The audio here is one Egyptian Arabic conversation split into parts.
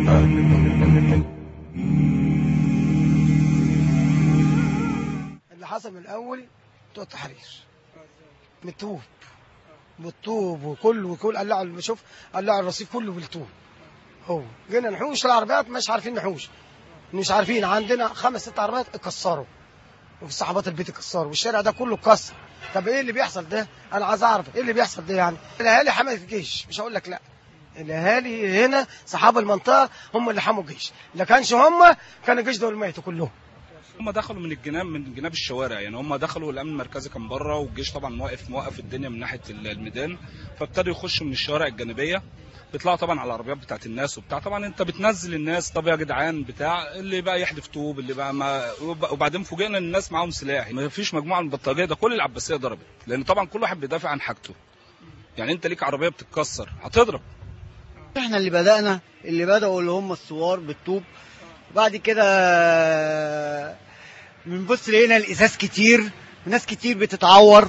اللي حصل من الاول بتوع التحرير من الطوب بالطوب وكله وكل قلعوا اللي بشوف قلعوا الرصيف كله بالطوب هو جينا نحوش العربيات مش عارفين نحوش مش عارفين عندنا خمس ست عربيات اتكسروا وفي صحابات البيت اتكسروا والشارع ده كله اتكسر طب ايه اللي بيحصل ده انا عايز اعرف ايه اللي بيحصل ده يعني الاهالي حملت الجيش مش هقول لك لا الاهالي هنا صحاب المنطقه هم اللي حموا الجيش لا كانش هم كان الجيش دول ماتوا كلهم هم دخلوا من الجناب من جناب الشوارع يعني هم دخلوا الامن المركزي كان بره والجيش طبعا موقف موقف الدنيا من ناحيه الميدان فابتدوا يخشوا من الشوارع الجانبيه بيطلعوا طبعا على العربيات بتاعت الناس وبتاع طبعا انت بتنزل الناس طب يا جدعان بتاع اللي بقى يحدف طوب اللي بقى ما وبعدين فوجئنا ان الناس معاهم سلاح ما فيش مجموعه من البلطجيه ده كل العباسيه ضربت لان طبعا كل واحد بيدافع عن حاجته يعني انت ليك عربيه بتتكسر هتضرب احنا اللي بدأنا اللي بدأوا اللي هم الثوار بالطوب بعد كده بنبص لقينا الازاز كتير وناس كتير بتتعور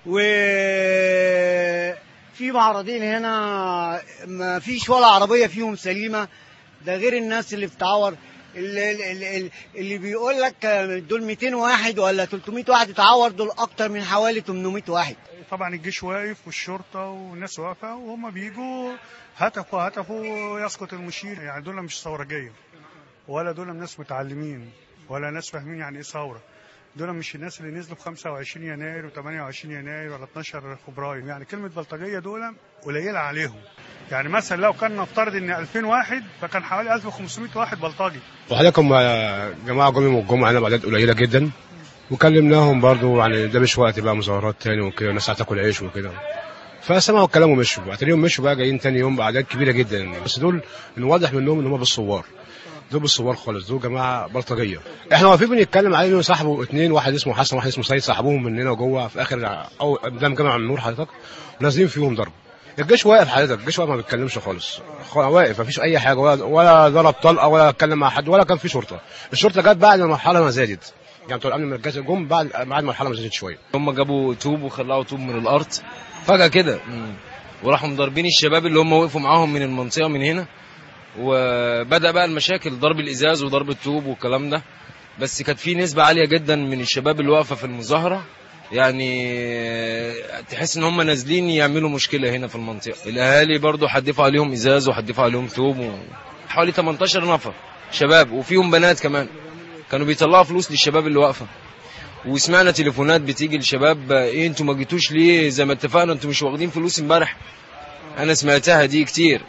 وفي معرضين هنا ما فيش ولا عربية فيهم سليمة ده غير الناس اللي بتتعور اللي, اللي, اللي بيقول لك دول 200 واحد ولا 300 واحد اتعور دول اكتر من حوالي 800 واحد طبعا الجيش واقف والشرطه والناس واقفه وهم بيجوا هتفوا هتفوا يسقط المشير يعني دول مش ثورجيه ولا دول ناس متعلمين ولا ناس فاهمين يعني ايه ثوره دول مش الناس اللي نزلوا في 25 يناير و28 يناير ولا 12 فبراير يعني كلمه بلطجيه دول قليله عليهم يعني مثلا لو كان نفترض ان 2000 واحد فكان حوالي 1500 واحد بلطجي وحضراتكم جماعه جم يوم الجمعه هنا باعداد قليله جدا وكلمناهم برضو يعني ده مش وقت بقى مظاهرات تاني وكده الناس هتاكل عيش وكده فسمعوا الكلام ومشوا بعد يوم مشوا بقى جايين تاني يوم باعداد كبيره جدا بس دول الواضح منهم ان هم بالصوار دول بالصوار خالص دول جماعه بلطجيه احنا واقفين بنتكلم عليهم صاحبه اثنين واحد اسمه حسن واحد اسمه سيد صاحبوهم مننا جوه في اخر او قدام جامع النور حضرتك ونازلين فيهم ضرب الجيش واقف حضرتك الجيش واقف ما بيتكلمش خالص واقف ما فيش اي حاجه ولا ولا ضرب طلقه ولا اتكلم مع حد ولا كان في شرطه الشرطه جت بعد المرحله ما زادت يعني بتوع الامن المركزي جم بعد بعد المرحله ما زادت شويه هم جابوا طوب وخلعوا طوب من الارض فجاه كده وراحوا مضربين الشباب اللي هم وقفوا معاهم من المنطقه من هنا وبدا بقى المشاكل ضرب الازاز وضرب الطوب والكلام ده بس كانت في نسبه عاليه جدا من الشباب اللي واقفه في المظاهره يعني تحس ان هم نازلين يعملوا مشكله هنا في المنطقه الاهالي برضو حدفوا عليهم ازاز وحدفوا عليهم طوب و... حوالي 18 نفر شباب وفيهم بنات كمان كانوا بيطلعوا فلوس للشباب اللي واقفه وسمعنا تليفونات بتيجي للشباب ايه انتوا ما جيتوش ليه زي ما اتفقنا انتوا مش واخدين فلوس امبارح انا سمعتها دي كتير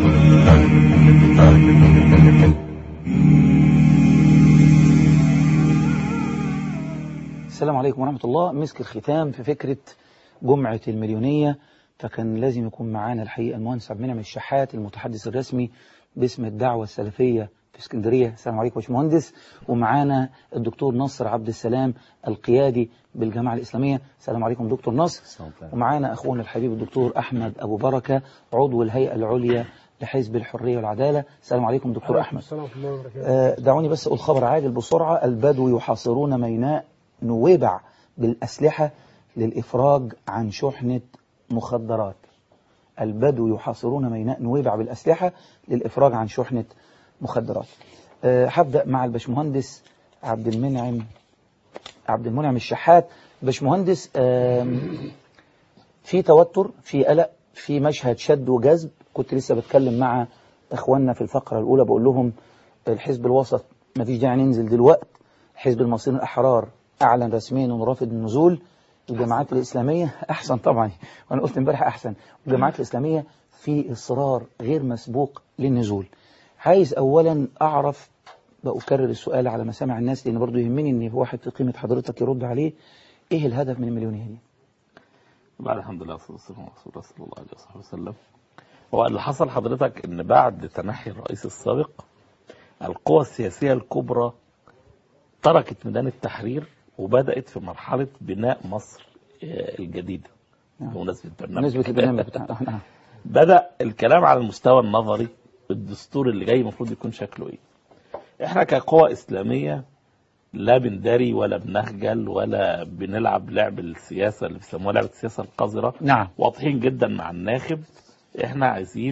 السلام عليكم ورحمة الله مسك الختام في فكرة جمعة المليونية فكان لازم يكون معانا الحقيقة المهندس عبد المنعم الشحات المتحدث الرسمي باسم الدعوة السلفية في اسكندرية السلام عليكم يا باشمهندس ومعانا الدكتور نصر عبد السلام القيادي بالجامعة الإسلامية السلام عليكم دكتور نصر ومعانا أخونا الحبيب الدكتور أحمد أبو بركة عضو الهيئة العليا لحزب الحرية والعدالة السلام عليكم دكتور أحمد آه دعوني بس أقول خبر عاجل بسرعة البدو يحاصرون ميناء نويبع بالأسلحة للإفراج عن شحنة مخدرات البدو يحاصرون ميناء نويبع بالأسلحة للإفراج عن شحنة مخدرات أه هبدأ مع الباشمهندس عبد المنعم عبد المنعم الشحات باشمهندس في توتر في قلق في مشهد شد وجذب كنت لسه بتكلم مع اخواننا في الفقرة الأولى بقول لهم الحزب الوسط ما فيش داعي ننزل دلوقت حزب المصريين الأحرار أعلن رسميا أنه رافض النزول الجماعات الإسلامية أحسن طبعا وأنا قلت امبارح أحسن الجماعات الإسلامية في إصرار غير مسبوق للنزول عايز أولا أعرف بأكرر السؤال على مسامع الناس لأن برضو يهمني أن واحد في قيمة حضرتك يرد عليه إيه الهدف من المليونية دي بعد الحمد لله والصلاة والسلام على رسول الله صلى الله عليه وصحبه وسلم هو اللي حصل حضرتك ان بعد تنحي الرئيس السابق القوى السياسية الكبرى تركت ميدان التحرير وبدأت في مرحلة بناء مصر الجديدة بمناسبة البرنامج نسبة البرنامج بتاعنا بدأ الكلام على المستوى النظري الدستور اللي جاي المفروض يكون شكله ايه احنا كقوى اسلامية لا بندري ولا بنخجل ولا بنلعب لعب السياسة اللي بيسموها لعبة السياسة القذرة نعم واضحين جدا مع الناخب احنا عايزين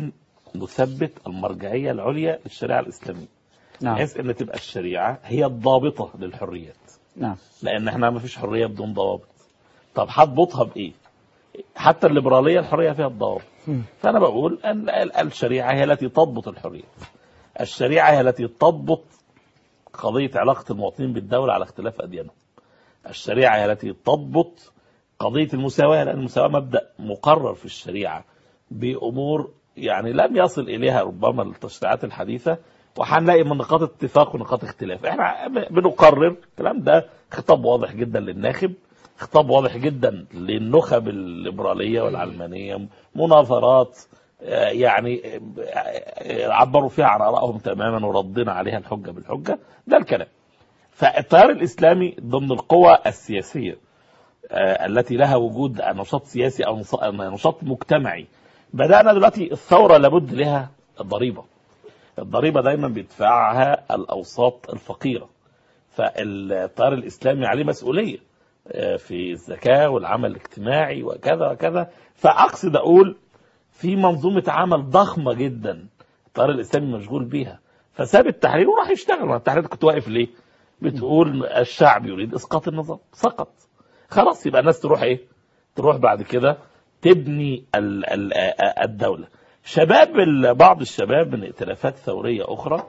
نثبت المرجعيه العليا للشريعه الاسلاميه نعم بحيث ان تبقى الشريعه هي الضابطه للحريات نعم لان احنا ما فيش حريه بدون ضوابط طب هتضبطها بايه حتى الليبراليه الحريه فيها الضوابط مم. فانا بقول ان ال- الشريعه هي التي تضبط الحريه الشريعه هي التي تضبط قضيه علاقه المواطنين بالدوله على اختلاف اديانهم الشريعه هي التي تضبط قضيه المساواه لان المساواه مبدا مقرر في الشريعه بامور يعني لم يصل اليها ربما التشريعات الحديثه وهنلاقي من نقاط اتفاق ونقاط اختلاف احنا بنقرر الكلام ده خطاب واضح جدا للناخب خطاب واضح جدا للنخب الليبراليه والعلمانيه مناظرات آه، يعني آه، عبروا فيها عن ارائهم تماما وردنا عليها الحجه بالحجه ده الكلام فالتيار الاسلامي ضمن القوى السياسيه آه، التي لها وجود نشاط سياسي او نص- نشاط مجتمعي بدانا دلوقتي الثوره لابد لها ضريبه الضريبه دايما بيدفعها الاوساط الفقيره فالتيار الاسلامي عليه مسؤوليه آه، في الزكاه والعمل الاجتماعي وكذا وكذا فاقصد اقول في منظومه عمل ضخمه جدا التيار الاسلامي مشغول بيها فساب التحرير وراح يشتغل ما التحرير كنت واقف ليه؟ بتقول الشعب يريد اسقاط النظام سقط خلاص يبقى الناس تروح ايه؟ تروح بعد كده تبني ال- ال- آه، الدوله شباب ال- بعض الشباب من ائتلافات ثوريه اخرى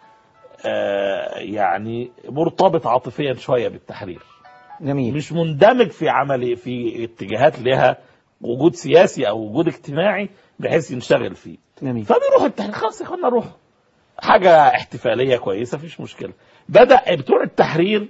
آه، يعني مرتبط عاطفيا شويه بالتحرير جميل مش مندمج في عمل في اتجاهات لها وجود سياسي او وجود اجتماعي بحيث ينشغل فيه جميل فبيروح التحرير خلاص يا اخوانا روحوا حاجه احتفاليه كويسه مفيش مشكله بدا بتوع التحرير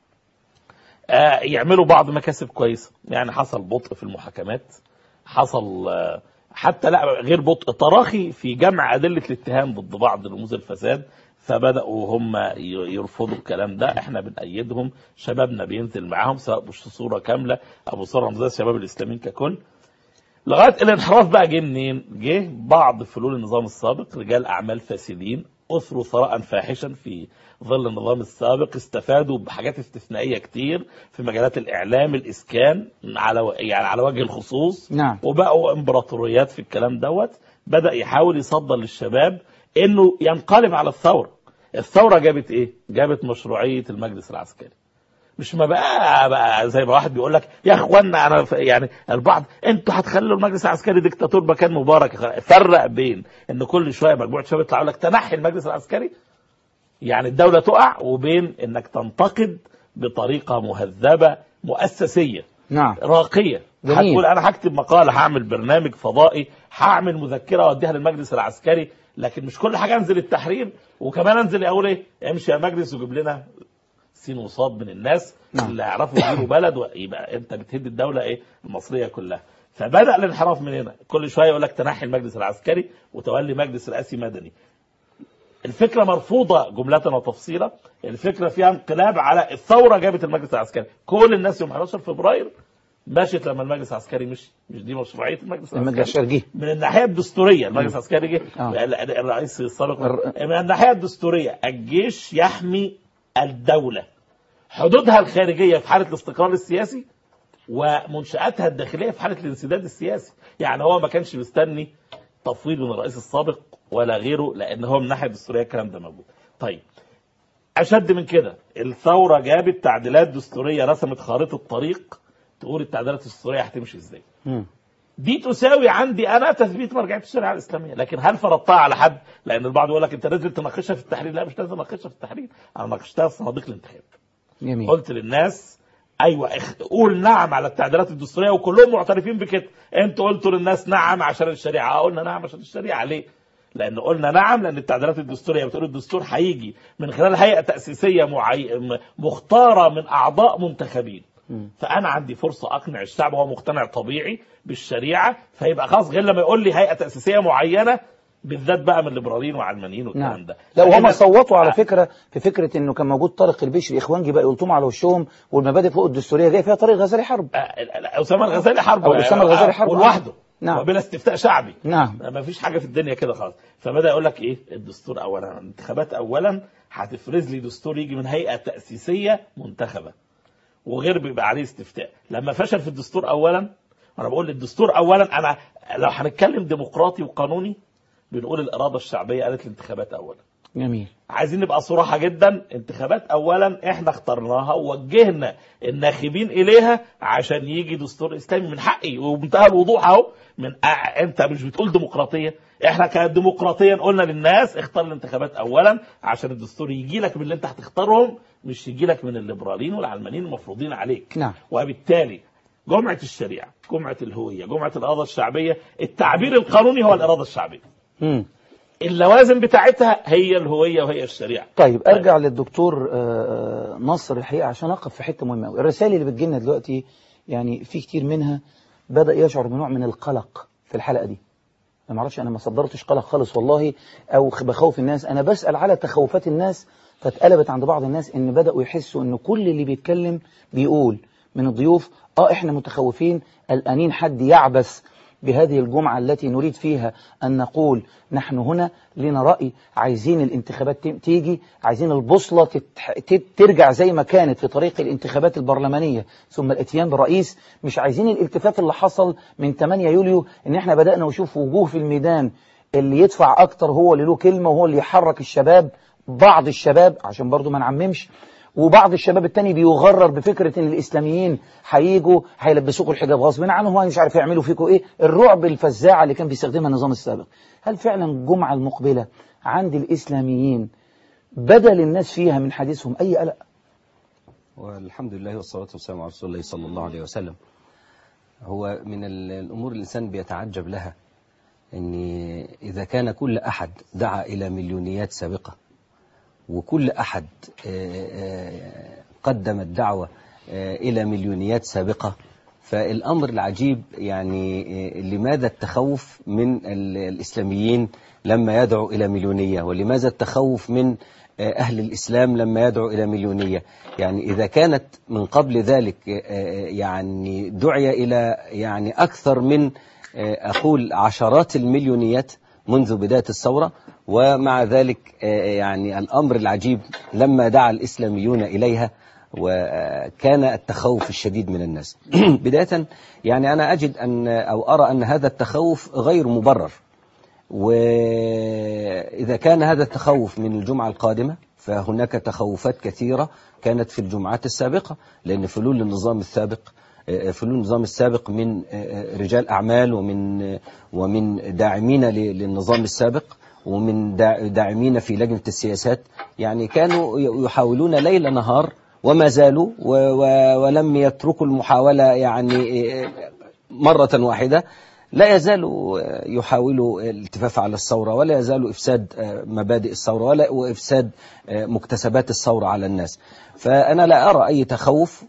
آه، يعملوا بعض مكاسب كويسه يعني حصل بطء في المحاكمات حصل آه، حتى لا غير بطء تراخي في جمع ادله الاتهام ضد بعض رموز الفساد فبداوا هم ي- يرفضوا الكلام ده احنا بنأيدهم شبابنا بينزل معاهم سواء بصوره كامله او بصوره رمزيه الشباب الاسلاميين ككل لغايه الانحراف بقى جه منين؟ جه بعض فلول النظام السابق رجال اعمال فاسدين اثروا ثراء فاحشا في ظل النظام السابق استفادوا بحاجات استثنائيه كتير في مجالات الاعلام الاسكان على و- يعني على وجه الخصوص نعم وبقوا امبراطوريات في الكلام دوت بدا يحاول يصدر للشباب انه ينقلب على الثوره الثوره جابت ايه جابت مشروعيه المجلس العسكري مش ما بقى, بقى زي ما واحد بيقول لك يا اخوانا انا ف- يعني البعض انتوا هتخلوا المجلس العسكري ديكتاتور مكان مبارك فرق بين ان كل شويه مجموعه شباب يطلعوا لك تنحي المجلس العسكري يعني الدوله تقع وبين انك تنتقد بطريقه مهذبه مؤسسيه نعم راقيه جميل. هتقول انا هكتب مقاله هعمل برنامج فضائي هعمل مذكره اوديها للمجلس العسكري لكن مش كل حاجه انزل التحرير وكمان انزل اقول ايه امشي يا مجلس وجيب لنا سين وصاد من الناس نعم. اللي يعرفوا يديروا بلد ويبقى انت بتهد الدوله ايه المصريه كلها فبدا الانحراف من هنا كل شويه يقول لك تنحي المجلس العسكري وتولي مجلس رئاسي مدني الفكره مرفوضه جمله وتفصيلا الفكره فيها انقلاب على الثوره جابت المجلس العسكري كل الناس يوم 11 فبراير مشيت لما المجلس العسكري مشي مش دي مشروعيه المجلس المجلس العسكري العسكري جه من الناحيه الدستوريه المجلس العسكري جه آه. ال- ال- الرئيس السابق الر- من الناحيه الدستوريه الجيش يحمي الدوله حدودها الخارجيه في حاله الاستقرار السياسي ومنشاتها الداخليه في حاله الانسداد السياسي يعني هو ما كانش مستني تفويض من الرئيس السابق ولا غيره لان هو من الناحيه الدستوريه الكلام ده موجود طيب اشد من كده الثوره جابت تعديلات دستوريه رسمت خارطه طريق تقول التعديلات الدستوريه هتمشي ازاي مم. دي تساوي عندي انا تثبيت مرجعيه الشريعه الاسلاميه لكن هل فرضتها على حد لان البعض يقول لك انت نازل تناقشها في التحرير لا مش نازل اناقشها في التحرير انا ناقشتها في صناديق الانتخاب جميل قلت للناس ايوه اخ- قول نعم على التعديلات الدستوريه وكلهم معترفين بكده انتوا قلتوا للناس نعم عشان الشريعه اه قلنا نعم عشان الشريعه ليه لان قلنا نعم لان التعديلات الدستوريه بتقول الدستور هيجي من خلال هيئه تاسيسيه معي... م- مختاره من اعضاء منتخبين مم. فانا عندي فرصه اقنع الشعب هو مقتنع طبيعي بالشريعه فيبقى خلاص غير لما يقول لي هيئه تاسيسيه معينه بالذات بقى من الليبراليين وعلمانيين والكلام نعم ده لا وهم فإذا- صوتوا على فكره في فكره انه كان موجود طارق البشري اخوانجي بقى يلطموا على وشهم والمبادئ فوق الدستوريه جايه فيها طارق غزالي حرب آه، اسامه الغزالي حرب أو أسامة الغزالي حرب. ولوحده نعم. وبلا استفتاء شعبي نعم ما فيش حاجه في الدنيا كده خالص فبدا يقول لك ايه الدستور اولا الانتخابات اولا هتفرز لي دستور يجي من هيئه تاسيسيه منتخبه وغير بيبقى عليه استفتاء لما فشل في الدستور اولا انا بقول الدستور اولا انا لو هنتكلم ديمقراطي وقانوني بنقول الاراده الشعبيه قالت الانتخابات اولا جميل عايزين نبقى صراحة جدا انتخابات اولا احنا اخترناها ووجهنا الناخبين اليها عشان يجي دستور اسلامي من حقي وبمنتهى الوضوح اهو من أ... انت مش بتقول ديمقراطيه احنا كديمقراطيا قلنا للناس اختار الانتخابات اولا عشان الدستور يجي لك من اللي انت هتختارهم مش يجي لك من الليبراليين والعلمانيين المفروضين عليك نعم وبالتالي جمعة الشريعة جمعة الهوية جمعة الإرادة الشعبية التعبير القانوني هو الإرادة الشعبية مم. اللوازم بتاعتها هي الهوية وهي الشريعة طيب ارجع للدكتور آه، نصر الحقيقه عشان اقف في حته مهمه قوي الرسائل اللي بتجيلنا دلوقتي يعني في كتير منها بدا يشعر بنوع من القلق في الحلقه دي انا ما اعرفش انا ما صدرتش قلق خالص والله او خ- بخوف الناس انا بسال على تخوفات الناس فاتقلبت عند بعض الناس ان بداوا يحسوا ان كل اللي بيتكلم بيقول من الضيوف اه احنا متخوفين قلقانين حد يعبث بهذه الجمعة التي نريد فيها أن نقول نحن هنا لنا رأي عايزين الانتخابات تم- تيجي عايزين البوصلة تتح- تت- ترجع زي ما كانت في طريق الانتخابات البرلمانية ثم الاتيان برئيس مش عايزين الالتفاف اللي حصل من 8 يوليو ان احنا بدأنا نشوف وجوه في الميدان اللي يدفع اكتر هو اللي له كلمة وهو اللي يحرك الشباب بعض الشباب عشان برضو ما نعممش وبعض الشباب التاني بيغرر بفكرة ان الاسلاميين هيجوا هيلبسوكوا الحجاب غصب عنهم هو مش عارف يعملوا فيكوا ايه الرعب الفزاعة اللي كان بيستخدمها النظام السابق هل فعلا الجمعة المقبلة عند الاسلاميين بدل الناس فيها من حديثهم اي قلق والحمد لله والصلاة والسلام على رسول الله صلى الله عليه وسلم هو من ال- الأمور اللي الإنسان بيتعجب لها أن إذا كان كل أحد دعا إلى مليونيات سابقة وكل أحد آه، آه، قدم الدعوة آه، إلى مليونيات سابقة فالأمر العجيب يعني آه، لماذا التخوف من ال- الإسلاميين لما يدعو إلى مليونية ولماذا التخوف من آه، أهل الإسلام لما يدعو إلى مليونية يعني إذا كانت من قبل ذلك آه، آه، يعني دعي إلى يعني أكثر من آه، أقول عشرات المليونيات منذ بداية الثورة ومع ذلك آه، يعني الأمر العجيب لما دعا الإسلاميون إليها وكان التخوف الشديد من الناس بداية يعني أنا أجد أن أو أرى أن هذا التخوف غير مبرر وإذا كان هذا التخوف من الجمعة القادمة فهناك تخوفات كثيرة كانت في الجمعات السابقة لأن فلول النظام السابق فلول النظام السابق من رجال أعمال ومن ومن داعمين ل- للنظام السابق ومن داع- داعمين في لجنة السياسات يعني كانوا يحاولون ليل نهار وما زالوا و- و- ولم يتركوا المحاولة يعني مرة واحدة لا يزالوا يحاولوا الالتفاف على الثورة ولا يزالوا إفساد مبادئ الثورة ولا وإفساد مكتسبات الثورة على الناس فأنا لا أرى أي تخوف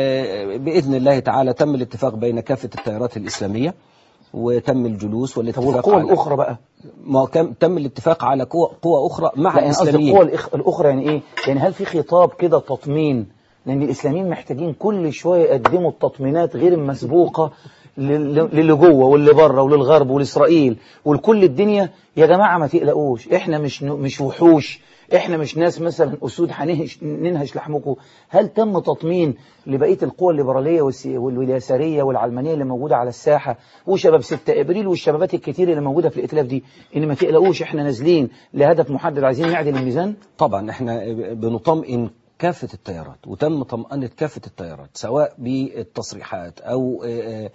بإذن الله تعالى تم الاتفاق بين كافة التيارات الإسلامية وتم الجلوس طب والاتفاق والقوى على الأخرى بقى ما كان تم الاتفاق على قوى, قوى أخرى مع لا يعني قصدي الإسلاميين القوى الإخ- الأخرى يعني إيه؟ يعني هل في خطاب كده تطمين؟ لأن الإسلاميين محتاجين كل شوية يقدموا التطمينات غير المسبوقة لل- للي جوه واللي بره وللغرب ولإسرائيل ولكل الدنيا يا جماعة ما تقلقوش إحنا مش ن- مش وحوش إحنا مش ناس مثلا أسود هنهش ننهش لحمكم هل تم تطمين لبقية القوى الليبرالية والس- وال- واليسارية والعلمانية اللي موجودة على الساحة وشباب 6 إبريل والشبابات الكتير اللي موجودة في الائتلاف دي إن ما تقلقوش إحنا نازلين لهدف محدد عايزين نعدل الميزان طبعا احنا بنطمئن كافة التيارات وتم طمأنة كافة التيارات سواء بالتصريحات أو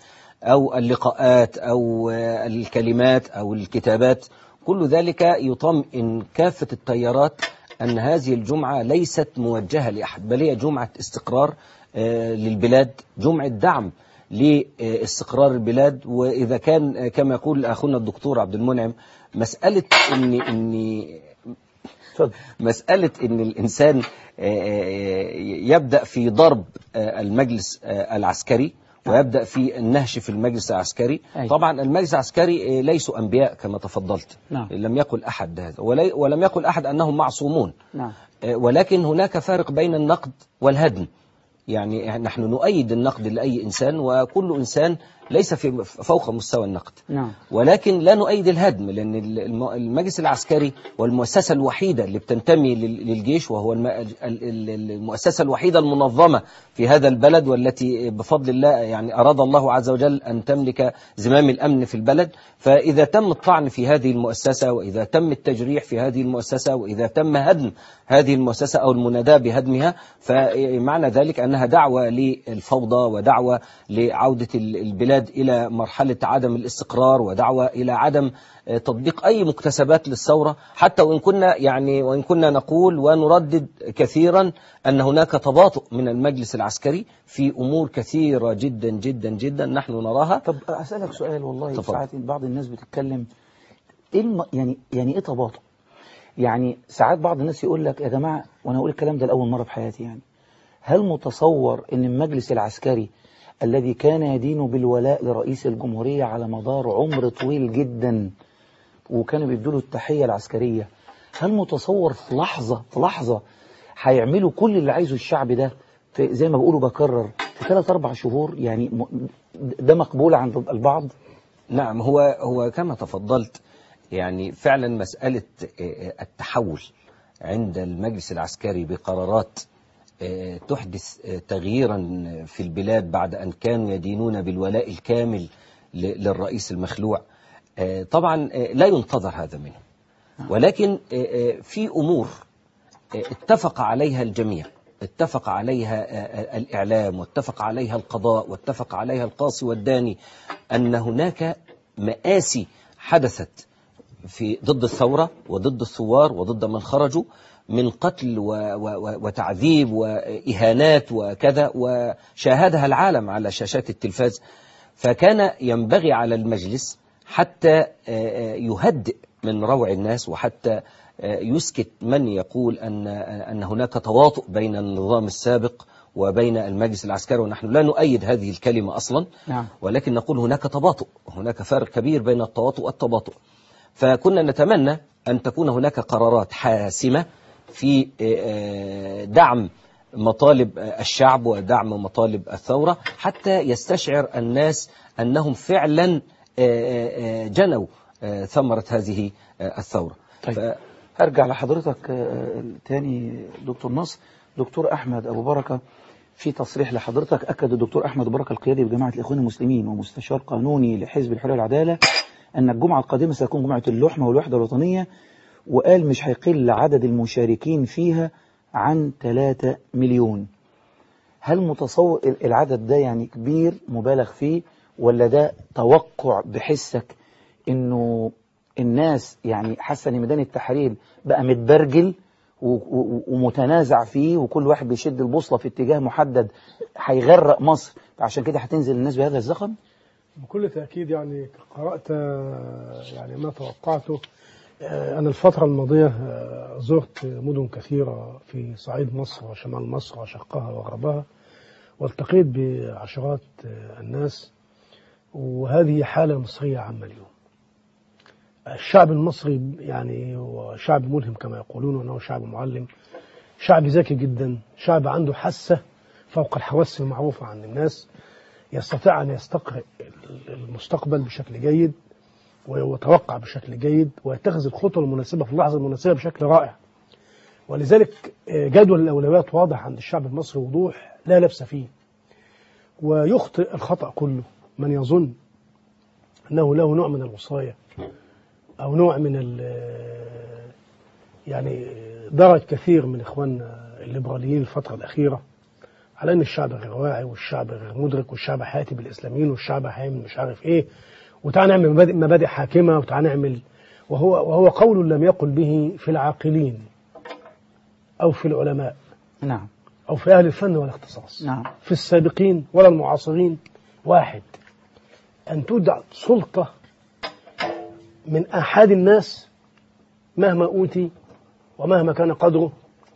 أو اللقاءات أو الكلمات أو الكتابات كل ذلك يطمئن كافة التيارات أن هذه الجمعة ليست موجهة لأحد بل هي جمعة استقرار آه، للبلاد جمعة دعم لاستقرار البلاد وإذا كان آه، كما يقول أخونا الدكتور عبد المنعم مسألة إن إن اتفضل مسألة إن الإنسان آه، آه، يبدأ في ضرب آه، المجلس آه، العسكري ويبدأ في النهش في المجلس العسكري أي. طبعا المجلس العسكري آه، ليسوا أنبياء كما تفضلت نعم. لم يقل أحد هذا ولي- ولم يقل أحد أنهم معصومون نعم آه، ولكن هناك فارق بين النقد والهدم يعني نحن نؤيد النقد لأي إنسان وكل إنسان ليس في فوق مستوى النقد نعم ولكن لا نؤيد الهدم لأن الم- المجلس العسكري والمؤسسة الوحيدة اللي بتنتمي لل- للجيش وهو الم- ال- ال- المؤسسة الوحيدة المنظمة في هذا البلد والتي بفضل الله يعني أراد الله عز وجل أن تملك زمام الأمن في البلد فإذا تم الطعن في هذه المؤسسة وإذا تم التجريح في هذه المؤسسة وإذا تم هدم هذه المؤسسة أو المناداة بهدمها فمعنى ذلك أنها دعوة للفوضى ودعوة لعودة ال- البلاد إلى مرحلة عدم الاستقرار ودعوة إلى عدم آه، تطبيق أي مكتسبات للثورة حتى وإن كنا يعني وإن كنا نقول ونردد كثيرا أن هناك تباطؤ من المجلس العسكري في أمور كثيرة جدا جدا جدا نحن نراها طب أسألك سؤال والله تفضل. ساعات بعض الناس بتتكلم إيه الم... يعني يعني إيه تباطؤ؟ يعني ساعات بعض الناس يقول لك يا جماعة وأنا أقول الكلام ده لأول مرة في حياتي يعني هل متصور أن المجلس العسكري الذي كان يدين بالولاء لرئيس الجمهورية على مدار عمر طويل جدا وكانوا بيدوا له التحية العسكرية هل متصور في لحظة في لحظة هيعملوا كل اللي عايزه الشعب ده في زي ما بقولوا بكرر في ثلاث أربع شهور يعني م- ده مقبول عند البعض نعم هو هو كما تفضلت يعني فعلا مسألة آه، التحول عند المجلس العسكري بقرارات آه، تحدث آه، تغييرا في البلاد بعد أن كانوا يدينون بالولاء الكامل ل- للرئيس المخلوع آه، طبعا آه، لا ينتظر هذا منه ولكن آه، آه، في أمور آه، اتفق عليها الجميع اتفق عليها آه، آه، الإعلام واتفق عليها القضاء واتفق عليها القاصي والداني أن هناك مآسي حدثت في ضد الثورة وضد الثوار وضد من خرجوا من قتل و و و وتعذيب وإهانات وكذا وشاهدها العالم على شاشات التلفاز فكان ينبغي على المجلس حتى آه، آه، يهدئ من روع الناس وحتى آه، يسكت من يقول أن أن هناك تواطؤ بين النظام السابق وبين المجلس العسكري ونحن لا نؤيد هذه الكلمة أصلا نعم ولكن نقول هناك تباطؤ هناك فرق كبير بين التواطؤ والتباطؤ فكنا نتمنى أن تكون هناك قرارات حاسمة في آه، دعم مطالب الشعب ودعم مطالب الثورة حتى يستشعر الناس أنهم فعلا آه، آه، جنوا آه، ثمرة هذه آه، الثورة طيب. ف- هرجع لحضرتك آه، تاني دكتور نصر دكتور أحمد أبو بركة في تصريح لحضرتك أكد الدكتور أحمد أبو بركة القيادي بجماعة الإخوان المسلمين ومستشار قانوني لحزب الحرية والعدالة أن الجمعة القادمة ستكون جمعة اللحمة والوحدة الوطنية وقال مش هيقل عدد المشاركين فيها عن 3 مليون هل متصور ال- العدد ده يعني كبير مبالغ فيه ولا ده توقع بحسك انه الناس يعني حاسه ان ميدان التحرير بقى متبرجل و- و- ومتنازع فيه وكل واحد بيشد البوصله في اتجاه محدد هيغرق مصر فعشان كده هتنزل الناس بهذا الزخم بكل تأكيد يعني قرأت آه، يعني ما توقعته آه، أنا الفترة الماضية آه، زرت مدن كثيرة في صعيد مصر وشمال مصر وشرقها وغربها والتقيت بعشرات آه، الناس وهذه حالة مصرية عامة اليوم الشعب المصري يعني هو شعب ملهم كما يقولون وأنه شعب معلم شعب ذكي جدا شعب عنده حاسة فوق الحواس المعروفة عند الناس يستطيع أن يستقرئ المستقبل بشكل جيد ويتوقع بشكل جيد ويتخذ الخطوة المناسبة في اللحظة المناسبة بشكل رائع ولذلك جدول الأولويات واضح عند الشعب المصري وضوح لا لبس فيه ويخطئ الخطأ كله من يظن أنه له نوع من الوصاية أو نوع من ال- يعني درج كثير من إخواننا الليبراليين الفترة الأخيرة على ان الشعب غير واعي والشعب غير مدرك والشعب حياتي بالاسلاميين والشعب هيعمل مش عارف ايه وتعالى نعمل مبادئ, مبادئ حاكمه وتعالى نعمل وهو وهو قول لم يقل به في العاقلين او في العلماء نعم او في اهل الفن والاختصاص نعم في السابقين ولا المعاصرين واحد ان تودع سلطه من احد الناس مهما اوتي ومهما كان قدره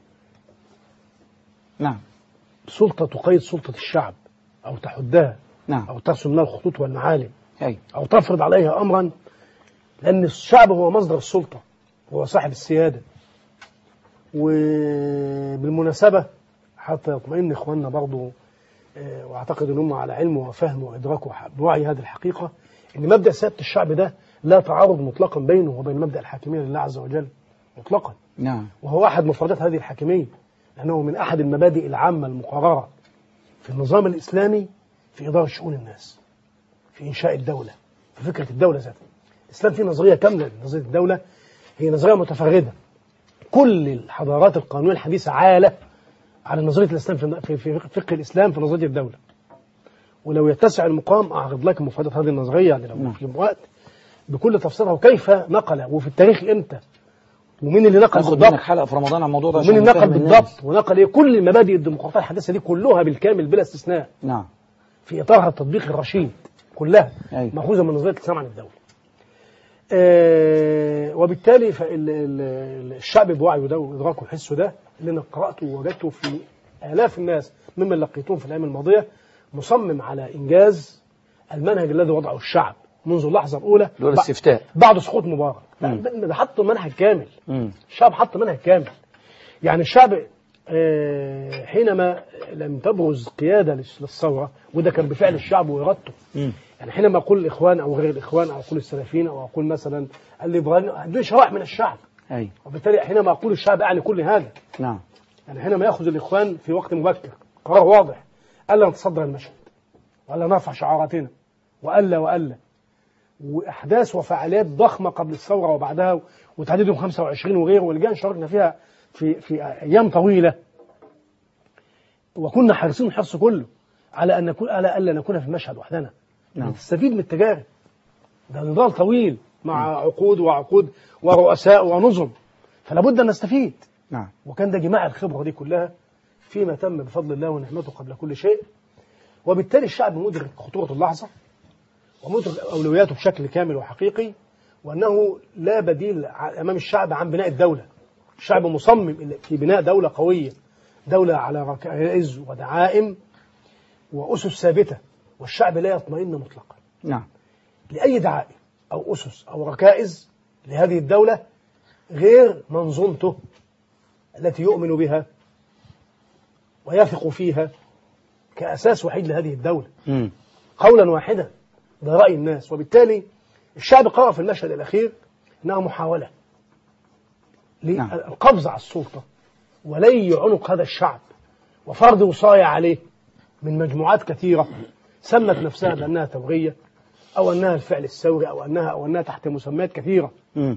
نعم سلطه تقيد سلطه الشعب او تحدها نعم أو ترسم لها الخطوط والمعالم أي أو تفرض عليها أمرا لأن الشعب هو مصدر السلطة هو صاحب السيادة وبالمناسبة حتى يطمئن إخواننا برضو آه، واعتقد ان هم على علم وفهم وادراك وح- بوعي هذه الحقيقه ان مبدا سياده الشعب ده لا تعارض مطلقا بينه وبين مبدا الحاكميه لله عز وجل مطلقا نعم وهو احد مفردات هذه الحاكميه لانه من احد المبادئ العامه المقرره في النظام الاسلامي في اداره شؤون الناس في انشاء الدوله في فكره الدوله ذاتها الاسلام فيه نظريه كامله لنظريه الدوله هي نظريه متفرده كل الحضارات القانونيه الحديثه عاله على نظريه الاسلام في في في فقه الاسلام في نظريه الدوله ولو يتسع المقام اعرض لك مفردات هذه النظريه يعني لو في وقت بكل تفصيلها وكيف نقل وفي التاريخ امتى ومين اللي نقل ناخد بالضبط منك حلقه في رمضان عن الموضوع ده ومين عشان اللي نقل نفهم الناس. بالضبط ونقل ايه كل مبادئ الديمقراطيه الحديثه دي كلها بالكامل بلا استثناء نعم في اطارها التطبيق الرشيد كلها أيوة. ماخوذه من نظريه الاسلام عن الدوله. آه وبالتالي فال- ال- ال- الشعب بوعيه ده وادراكه وحسه ده اللي انا قراته ووجدته في الاف الناس ممن لقيتهم في الايام الماضيه مصمم على انجاز المنهج الذي وضعه الشعب منذ اللحظه الاولى اللي هو بع- الاستفتاء بعد سقوط مبارك لا، مم. ده ده حط منهج كامل مم. الشعب حط منهج كامل يعني الشعب آه، حينما لم تبرز قيادة للس- للثورة وده كان بفعل الشعب وإرادته مم. يعني حينما أقول الإخوان أو غير الإخوان أو أقول السلفيين أو أقول مثلا الليبراليين دول شرائح من الشعب أي وبالتالي حينما أقول الشعب أعني كل هذا نعم يعني حينما يأخذ الإخوان في وقت مبكر قرار واضح ألا نتصدر المشهد وألا نرفع شعاراتنا وألا وألا وأحداث وفعاليات ضخمة قبل الثورة وبعدها وتحديد يوم 25 وغيره واللجان شاركنا فيها في في أيام طويلة وكنا حريصين الحرص كله على أن نكون على ألا نكون في المشهد وحدنا نعم. نستفيد من التجارب ده نضال طويل مع عقود وعقود ورؤساء ونظم فلا بد أن نستفيد نعم وكان ده جماع الخبرة دي كلها فيما تم بفضل الله ونعمته قبل كل شيء وبالتالي الشعب مدرك خطورة اللحظة ومدرك أولوياته بشكل كامل وحقيقي وأنه لا بديل ع- أمام الشعب عن بناء الدولة الشعب مصمم إلى- في بناء دولة قوية دولة على ركائز ودعائم وأسس ثابتة والشعب لا يطمئن مطلقا نعم لأي دعائم أو أسس أو ركائز لهذه الدولة غير منظومته التي يؤمن بها ويثق فيها كأساس وحيد لهذه الدولة مم. قولا واحدا ده رأي الناس وبالتالي الشعب قرأ في المشهد الأخير أنها محاولة نعم. للقبض على السلطة ولي عنق هذا الشعب وفرض وصاية عليه من مجموعات كثيرة سمت نفسها بأنها توغية أو أنها الفعل الثوري أو أنها أو أنها تحت مسميات كثيرة مم.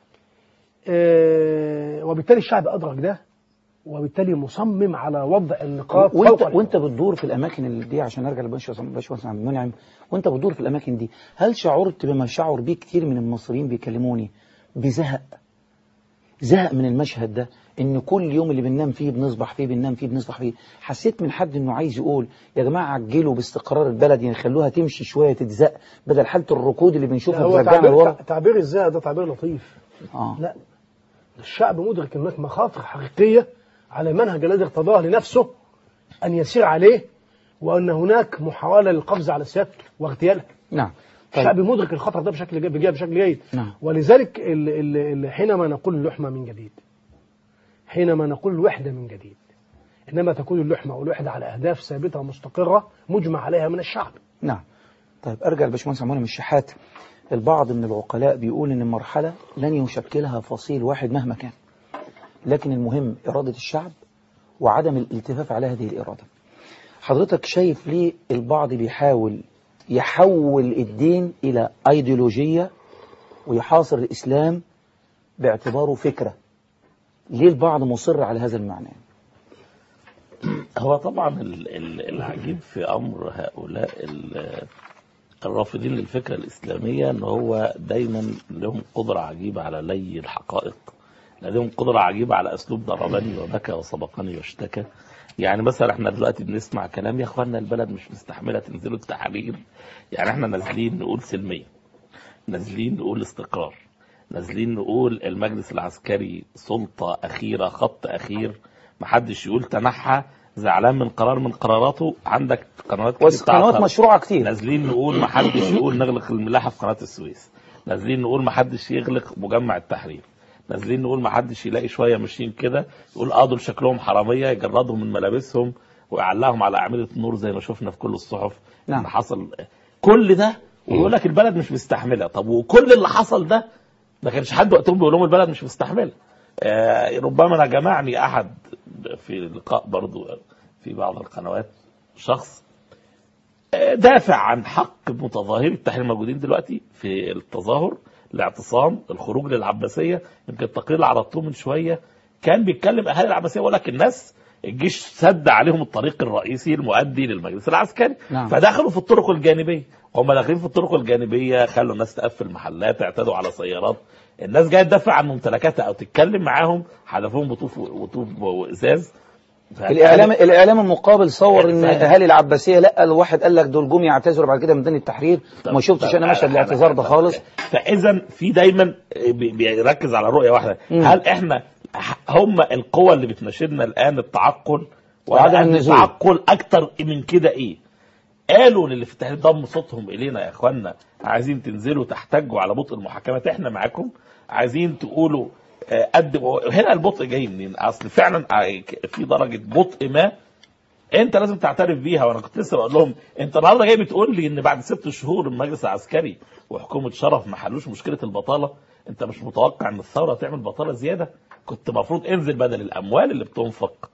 آه، وبالتالي الشعب أدرك ده وبالتالي مصمم على وضع النقاط وانت فوق وانت بتدور في الاماكن اللي دي عشان ارجع لباشمهندس عبد المنعم وانت بتدور في الاماكن دي هل شعرت بما شعر به كتير من المصريين بيكلموني بزهق زهق من المشهد ده ان كل يوم اللي بننام فيه بنصبح فيه بننام فيه بنصبح فيه حسيت من حد انه عايز يقول يا جماعه عجلوا باستقرار البلد يعني خلوها تمشي شويه تتزق بدل حالة الركود اللي بنشوفها هو بترجعنا تعبير, لورا تعبير الزهق ده تعبير لطيف اه لا الشعب مدرك ان هناك مخاطر حقيقيه على المنهج الذي ارتضاه لنفسه ان يسير عليه وان هناك محاوله للقفز على سيادته واغتيالها نعم الشعب مدرك الخطر ده بشكل جيد بشكل جيد نعم ولذلك ال ال ال حينما نقول اللحمه من جديد حينما نقول الوحده من جديد انما تكون اللحمه والوحده على اهداف ثابته ومستقره مجمع عليها من الشعب نعم طيب ارجع لباشمهندس عمونه من الشحات البعض من العقلاء بيقول ان المرحله لن يشكلها فصيل واحد مهما كان لكن المهم اراده الشعب وعدم الالتفاف على هذه الاراده حضرتك شايف ليه البعض بيحاول يحول الدين الى ايديولوجيه ويحاصر الاسلام باعتباره فكره ليه البعض مصر على هذا المعنى هو طبعا ال- ال- العجيب في امر هؤلاء ال- الرافضين للفكره الاسلاميه ان هو دايما لهم قدره عجيبه على لي الحقائق لديهم قدره عجيبه على اسلوب ضربني وبكى وسبقني واشتكى يعني مثلا احنا دلوقتي بنسمع كلام يا اخوانا البلد مش مستحمله تنزلوا التحرير يعني احنا نازلين نقول سلميه نازلين نقول استقرار نازلين نقول المجلس العسكري سلطة أخيرة خط أخير محدش يقول تنحى زعلان من قرار من قراراته عندك قنوات كتير بس قنوات بتاعت- مشروعه كتير نازلين نقول محدش يقول نغلق الملاحة في قناة السويس نازلين نقول محدش يغلق مجمع التحرير نازلين نقول محدش يلاقي شوية ماشيين كده يقول اه دول شكلهم حرامية يجردهم من ملابسهم ويعلقهم على اعمده النور زي ما شفنا في كل الصحف نعم. ان حصل كل ده ويقول لك البلد مش مستحمله طب وكل اللي حصل ده ما كانش حد وقتهم بيقول لهم البلد مش مستحمله آه ربما انا جمعني احد في لقاء برضو في بعض القنوات شخص آه، دافع عن حق متظاهري التحرير الموجودين دلوقتي في التظاهر الاعتصام الخروج للعباسيه يمكن التقرير اللي عرضته من شويه كان بيتكلم اهالي العباسيه يقول لك الناس الجيش سد عليهم الطريق الرئيسي المؤدي للمجلس العسكري نعم. فدخلوا في الطرق الجانبيه هم داخلين في الطرق الجانبيه خلوا الناس تقفل محلات اعتدوا على سيارات الناس جايه تدافع عن ممتلكاتها او تتكلم معاهم حلفوهم بطوف وطوف وازاز الاعلام الاعلام المقابل صور ان فاهم. اهالي العباسيه لا الواحد قال لك دول جم يعتذروا بعد كده من ميدان التحرير وما شفتش انا مشهد الاعتذار ده خالص فاذا في دايما بي- بيركز على رؤيه واحده مم. هل احنا هم القوى اللي بتناشدنا الان التعقل وعدم ولا النزول. التعقل اكتر من كده ايه قالوا للي في التحرير ضم صوتهم الينا يا اخوانا عايزين تنزلوا تحتجوا على بطء المحاكمات احنا معاكم عايزين تقولوا آه، قدموا هنا البطء جاي منين اصل فعلا آه، في درجه بطء ما انت لازم تعترف بيها وانا كنت لسه بقول لهم انت النهارده جاي بتقول لي ان بعد ست شهور المجلس العسكري وحكومه شرف ما حلوش مشكله البطاله انت مش متوقع ان الثوره تعمل بطاله زياده كنت المفروض انزل بدل الاموال اللي بتنفق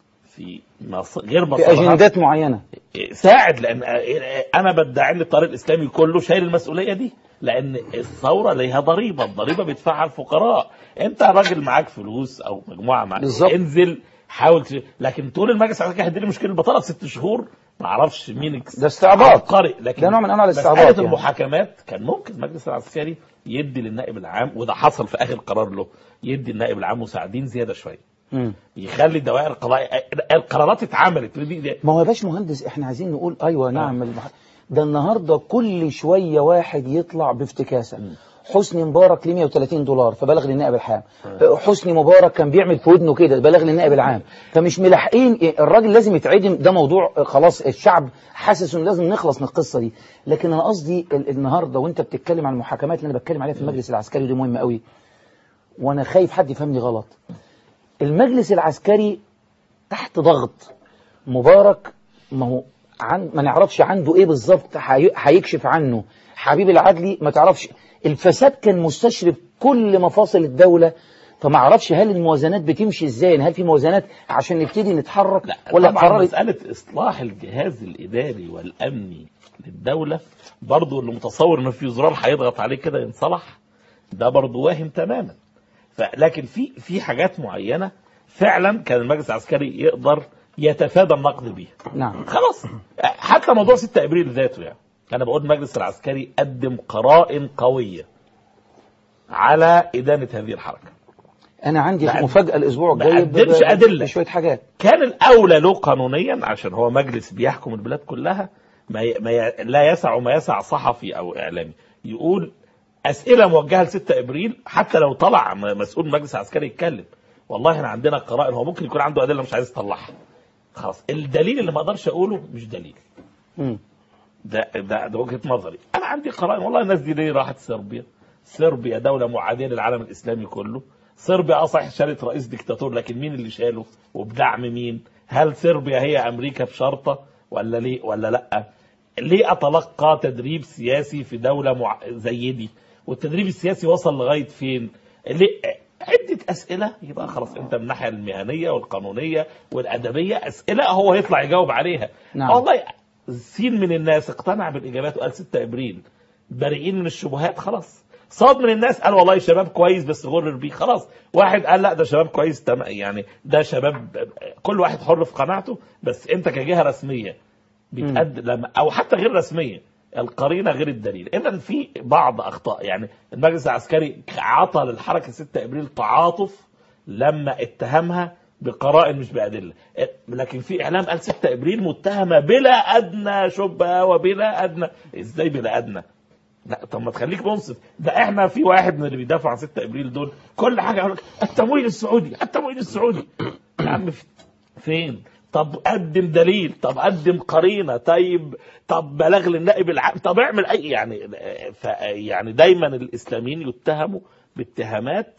في مص- غير في مصالحها اجندات معينه ساعد لان انا بدعي ان الطريق الاسلامي كله شايل المسؤوليه دي لان الثوره ليها ضريبه الضريبه بيدفعها الفقراء انت راجل معاك فلوس او مجموعه معاك بالظبط. انزل حاول ت... لكن تقول المجلس العسكري هيديني مشكله البطاله في ست شهور ما اعرفش مين اكس- ده استعباط. عبقري لكن ده نوع من أنواع الاستعباط مساله يعني. المحاكمات كان ممكن المجلس العسكري يدي للنائب العام وده حصل في اخر قرار له يدي النائب العام مساعدين زياده شويه مم. يخلي الدوائر القضائيه القرارات اتعملت دي- دي- ما هو يا باش مهندس احنا عايزين نقول ايوه نعم المح... ده النهارده كل شويه واحد يطلع بافتكاسه حسني مبارك ليه 130 دولار فبلغ للنائب العام حسني مبارك كان بيعمل في ودنه كده بلغ للنائب العام فمش ملاحقين الراجل لازم يتعدم ده موضوع آه، خلاص الشعب حاسس انه لازم نخلص من القصه دي لكن انا قصدي ال- النهارده وانت بتتكلم عن المحاكمات اللي انا بتكلم عليها في المجلس العسكري دي مهمه قوي وانا خايف حد يفهمني غلط المجلس العسكري تحت ضغط مبارك ما هو عن ما نعرفش عنده ايه بالظبط هي- هيكشف عنه حبيب العدلي ما تعرفش الفساد كان مستشرف كل مفاصل الدولة فما اعرفش هل الموازنات بتمشي ازاي هل في موازنات عشان نبتدي نتحرك ولا طبعا قرار مسألة إصلاح الجهاز الإداري والأمني للدولة برضو اللي متصور إن في زرار هيضغط عليه كده ينصلح ده برضو واهم تماما ف- لكن في في حاجات معينة فعلا كان المجلس العسكري يقدر يتفادى النقد بيها نعم خلاص حتى موضوع 6 ابريل ذاته يعني انا بقول المجلس العسكري قدم قرائن قويه على ادانه هذه الحركه انا عندي ما- مفاجأة الاسبوع ما الجاي ب- قدمش ب- أدلة. بشوية حاجات كان الاولى له قانونيا عشان هو مجلس بيحكم البلاد كلها ما, ي... ما ي... لا يسع ما يسع صحفي او اعلامي يقول اسئله موجهه ل 6 ابريل حتى لو طلع م- مسؤول مجلس عسكري يتكلم والله احنا عندنا قرائن هو ممكن يكون عنده ادله مش عايز يطلعها خلاص الدليل اللي ما اقدرش اقوله مش دليل مم. ده ده, ده وجهه نظري انا عندي قرائن والله الناس دي ليه راحت صربيا صربيا دوله معاديه للعالم الاسلامي كله صربيا اه صحيح شالت رئيس ديكتاتور لكن مين اللي شاله وبدعم مين هل صربيا هي امريكا بشرطه ولا ليه ولا لا ليه اتلقى تدريب سياسي في دوله مع... زي دي والتدريب السياسي وصل لغايه فين ليه عدة أسئلة يبقى خلاص أنت من الناحية المهنية والقانونية والأدبية أسئلة هو يطلع يجاوب عليها نعم. والله سين من الناس اقتنع بالإجابات وقال 6 إبريل بريئين من الشبهات خلاص صاد من الناس قال والله شباب كويس بس غرر بيه خلاص واحد قال لا ده شباب كويس تم يعني ده شباب كل واحد حر في قناعته بس انت كجهه رسميه بتقدم لما او حتى غير رسميه القرينه غير الدليل اذا في بعض اخطاء يعني المجلس العسكري عطى للحركه 6 ابريل تعاطف لما اتهمها بقرائن مش بادله لكن في اعلام قال 6 ابريل متهمه بلا ادنى شبهه وبلا ادنى ازاي بلا ادنى لا طب ما تخليك منصف ده احنا في واحد من اللي بيدافع عن 6 ابريل دول كل حاجه يقول لك التمويل السعودي التمويل السعودي يا عم في- فين طب قدم دليل طب قدم قرينه طيب طب بلغ للنائب العام طب اعمل اي يعني ف يعني دايما الاسلاميين يتهموا باتهامات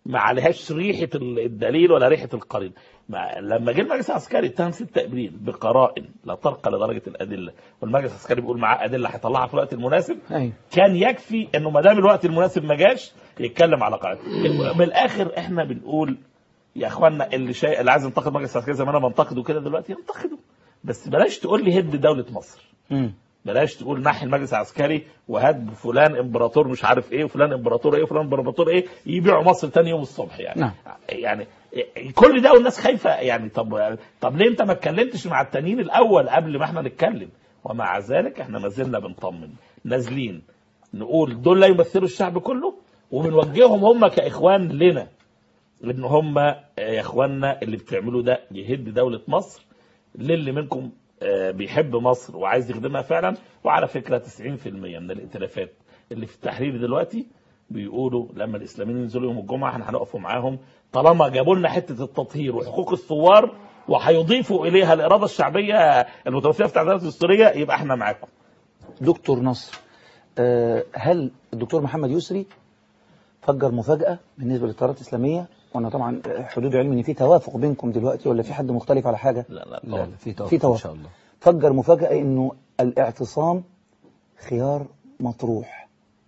ما عليهاش ريحه ال- الدليل ولا ريحه القرين ما لما جه المجلس العسكري اتهم 6 ابريل بقرائن لا ترقى لدرجه الادله والمجلس العسكري بيقول معاه ادله هيطلعها في الوقت المناسب أيوة. كان يكفي انه ما دام الوقت المناسب ما جاش يتكلم على قاعده من الاخر احنا بنقول يا اخوانا اللي شيء اللي عايز ينتقد المجلس العسكري زي ما انا بنتقده كده دلوقتي ينتقده بس بلاش تقول لي هد دوله مصر مم. بلاش تقول نحي المجلس العسكري وهات فلان امبراطور مش عارف ايه وفلان امبراطور ايه وفلان امبراطور ايه يبيعوا مصر تاني يوم الصبح يعني نعم. يعني كل ده والناس خايفه يعني طب طب ليه انت ما اتكلمتش مع التانيين الاول قبل ما احنا نتكلم ومع ذلك احنا ما زلنا بنطمن نازلين نقول دول لا يمثلوا الشعب كله وبنوجههم هم كاخوان لنا ان هم يا اخواننا اللي بتعملوه ده يهد دوله مصر للي منكم آه، بيحب مصر وعايز يخدمها فعلا وعلى فكره 90% من الائتلافات اللي في التحرير دلوقتي بيقولوا لما الاسلاميين ينزلوا يوم الجمعه احنا هنقفوا معاهم طالما جابوا لنا حته التطهير وحقوق الثوار وهيضيفوا اليها الاراده الشعبيه المتوفيه في التعديلات الدستوريه يبقى احنا معاكم. دكتور نصر آه، هل الدكتور محمد يسري فجر مفاجأة بالنسبة للتيارات الإسلامية وأنا طبعا حدود علمي إن في توافق بينكم دلوقتي ولا في حد مختلف على حاجة لا لا لا طبعا. لا في توافق, في إن توافق. شاء الله فجر مفاجأة إنه الاعتصام خيار مطروح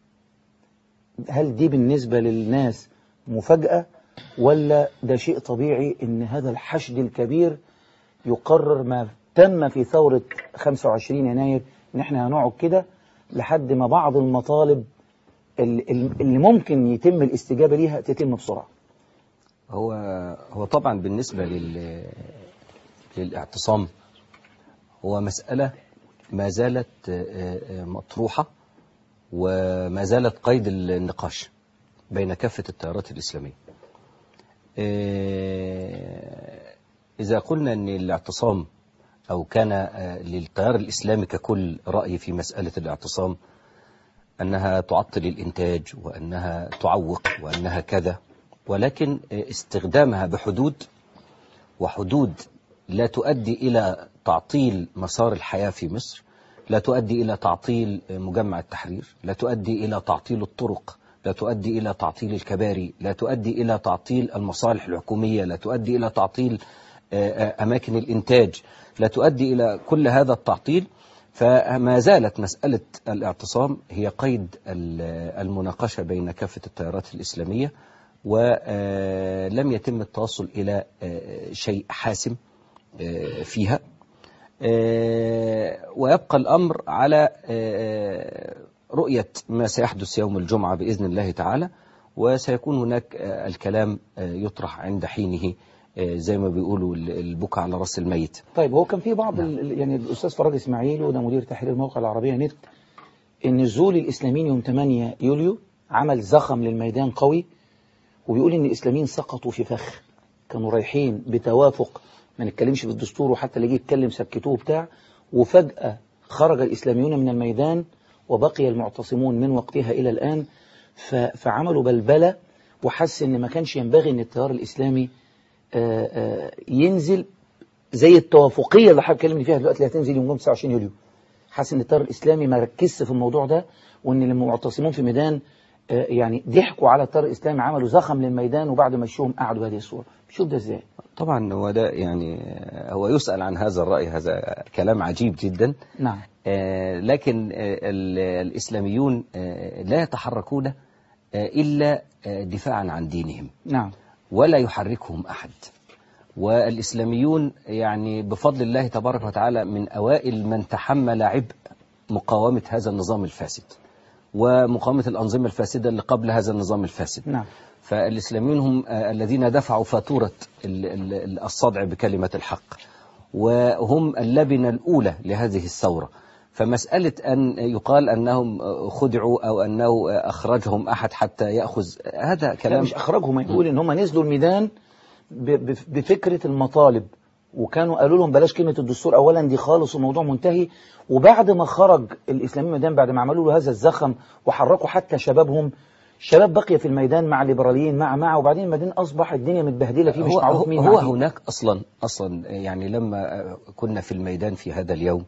هل دي بالنسبة للناس مفاجأة ولا ده شيء طبيعي إن هذا الحشد الكبير يقرر ما تم في ثورة 25 يناير إن إحنا هنقعد كده لحد ما بعض المطالب اللي, اللي ممكن يتم الاستجابة ليها تتم بسرعة هو هو طبعا بالنسبة لل للاعتصام هو مسألة ما زالت آه، آه، مطروحة وما زالت قيد النقاش بين كافة التيارات الإسلامية آه، إذا قلنا أن الاعتصام أو كان آه، للتيار الإسلامي ككل رأي في مسألة الاعتصام أنها تعطل الإنتاج وأنها تعوق وأنها كذا ولكن استخدامها بحدود وحدود لا تؤدي إلى تعطيل مسار الحياة في مصر لا تؤدي إلى تعطيل مجمع التحرير لا تؤدي إلى تعطيل الطرق لا تؤدي إلى تعطيل الكباري لا تؤدي إلى تعطيل المصالح الحكومية لا تؤدي إلى تعطيل آه، آه، أماكن الإنتاج لا تؤدي إلى كل هذا التعطيل فما زالت مسألة الاعتصام هي قيد ال- المناقشة بين كافة التيارات الإسلامية ولم يتم التوصل إلى آه، شيء حاسم آه، فيها آه، ويبقى الأمر على آه، رؤية ما سيحدث يوم الجمعة بإذن الله تعالى وسيكون هناك آه، الكلام آه، يطرح عند حينه آه، زي ما بيقولوا البكاء على رأس الميت طيب هو كان في بعض ال- يعني الأستاذ فراج إسماعيل وده مدير تحرير موقع العربية نت إن الزول الإسلاميين يوم 8 يوليو عمل زخم للميدان قوي وبيقول إن الإسلاميين سقطوا في فخ كانوا رايحين بتوافق ما نتكلمش في الدستور وحتى اللي يجي يتكلم سكتوه بتاع وفجأة خرج الإسلاميون من الميدان وبقي المعتصمون من وقتها إلى الآن ف- فعملوا بلبلة وحس إن ما كانش ينبغي إن التيار الإسلامي آه، آه، ينزل زي التوافقية اللي حضرتك بتكلمني فيها دلوقتي اللي هتنزل يوم 29 يوليو حاسس ان التيار الاسلامي ما ركزش في الموضوع ده وان المعتصمون في ميدان آه، يعني ضحكوا على التيار الاسلامي عملوا زخم للميدان وبعد ما يشوهم قعدوا بهذه الصوره شوف ده ازاي طبعا هو ده يعني آه، هو يسأل عن هذا الرأي هذا كلام عجيب جدا نعم آه، لكن آه، ال- الإسلاميون آه، لا يتحركون آه، إلا آه، دفاعا عن دينهم نعم ولا يحركهم أحد والإسلاميون يعني بفضل الله تبارك وتعالى من أوائل من تحمل عبء مقاومة هذا النظام الفاسد ومقاومة الأنظمة الفاسدة اللي قبل هذا النظام الفاسد نعم فالإسلاميون هم آه، الذين دفعوا فاتورة ال- ال- الصدع بكلمة الحق وهم اللبنة الأولى لهذه الثورة فمسألة أن يقال أنهم آه، خدعوا أو أنه آه، أخرجهم أحد حتى يأخذ هذا لا كلام مش اخرجهم يقول ان هم نزلوا الميدان ب- ب- بفكره المطالب وكانوا قالوا لهم بلاش كلمه الدستور اولا دي خالص الموضوع منتهي وبعد ما خرج الاسلاميين من الميدان بعد ما عملوا له هذا الزخم وحركوا حتى شبابهم شباب بقي في الميدان مع الليبراليين مع مع وبعدين الميدان اصبح الدنيا متبهدله فيه مش هو, معروف هو, مين هو مع مين. هناك أصلا أصلا يعني لما آه، كنا في الميدان في هذا اليوم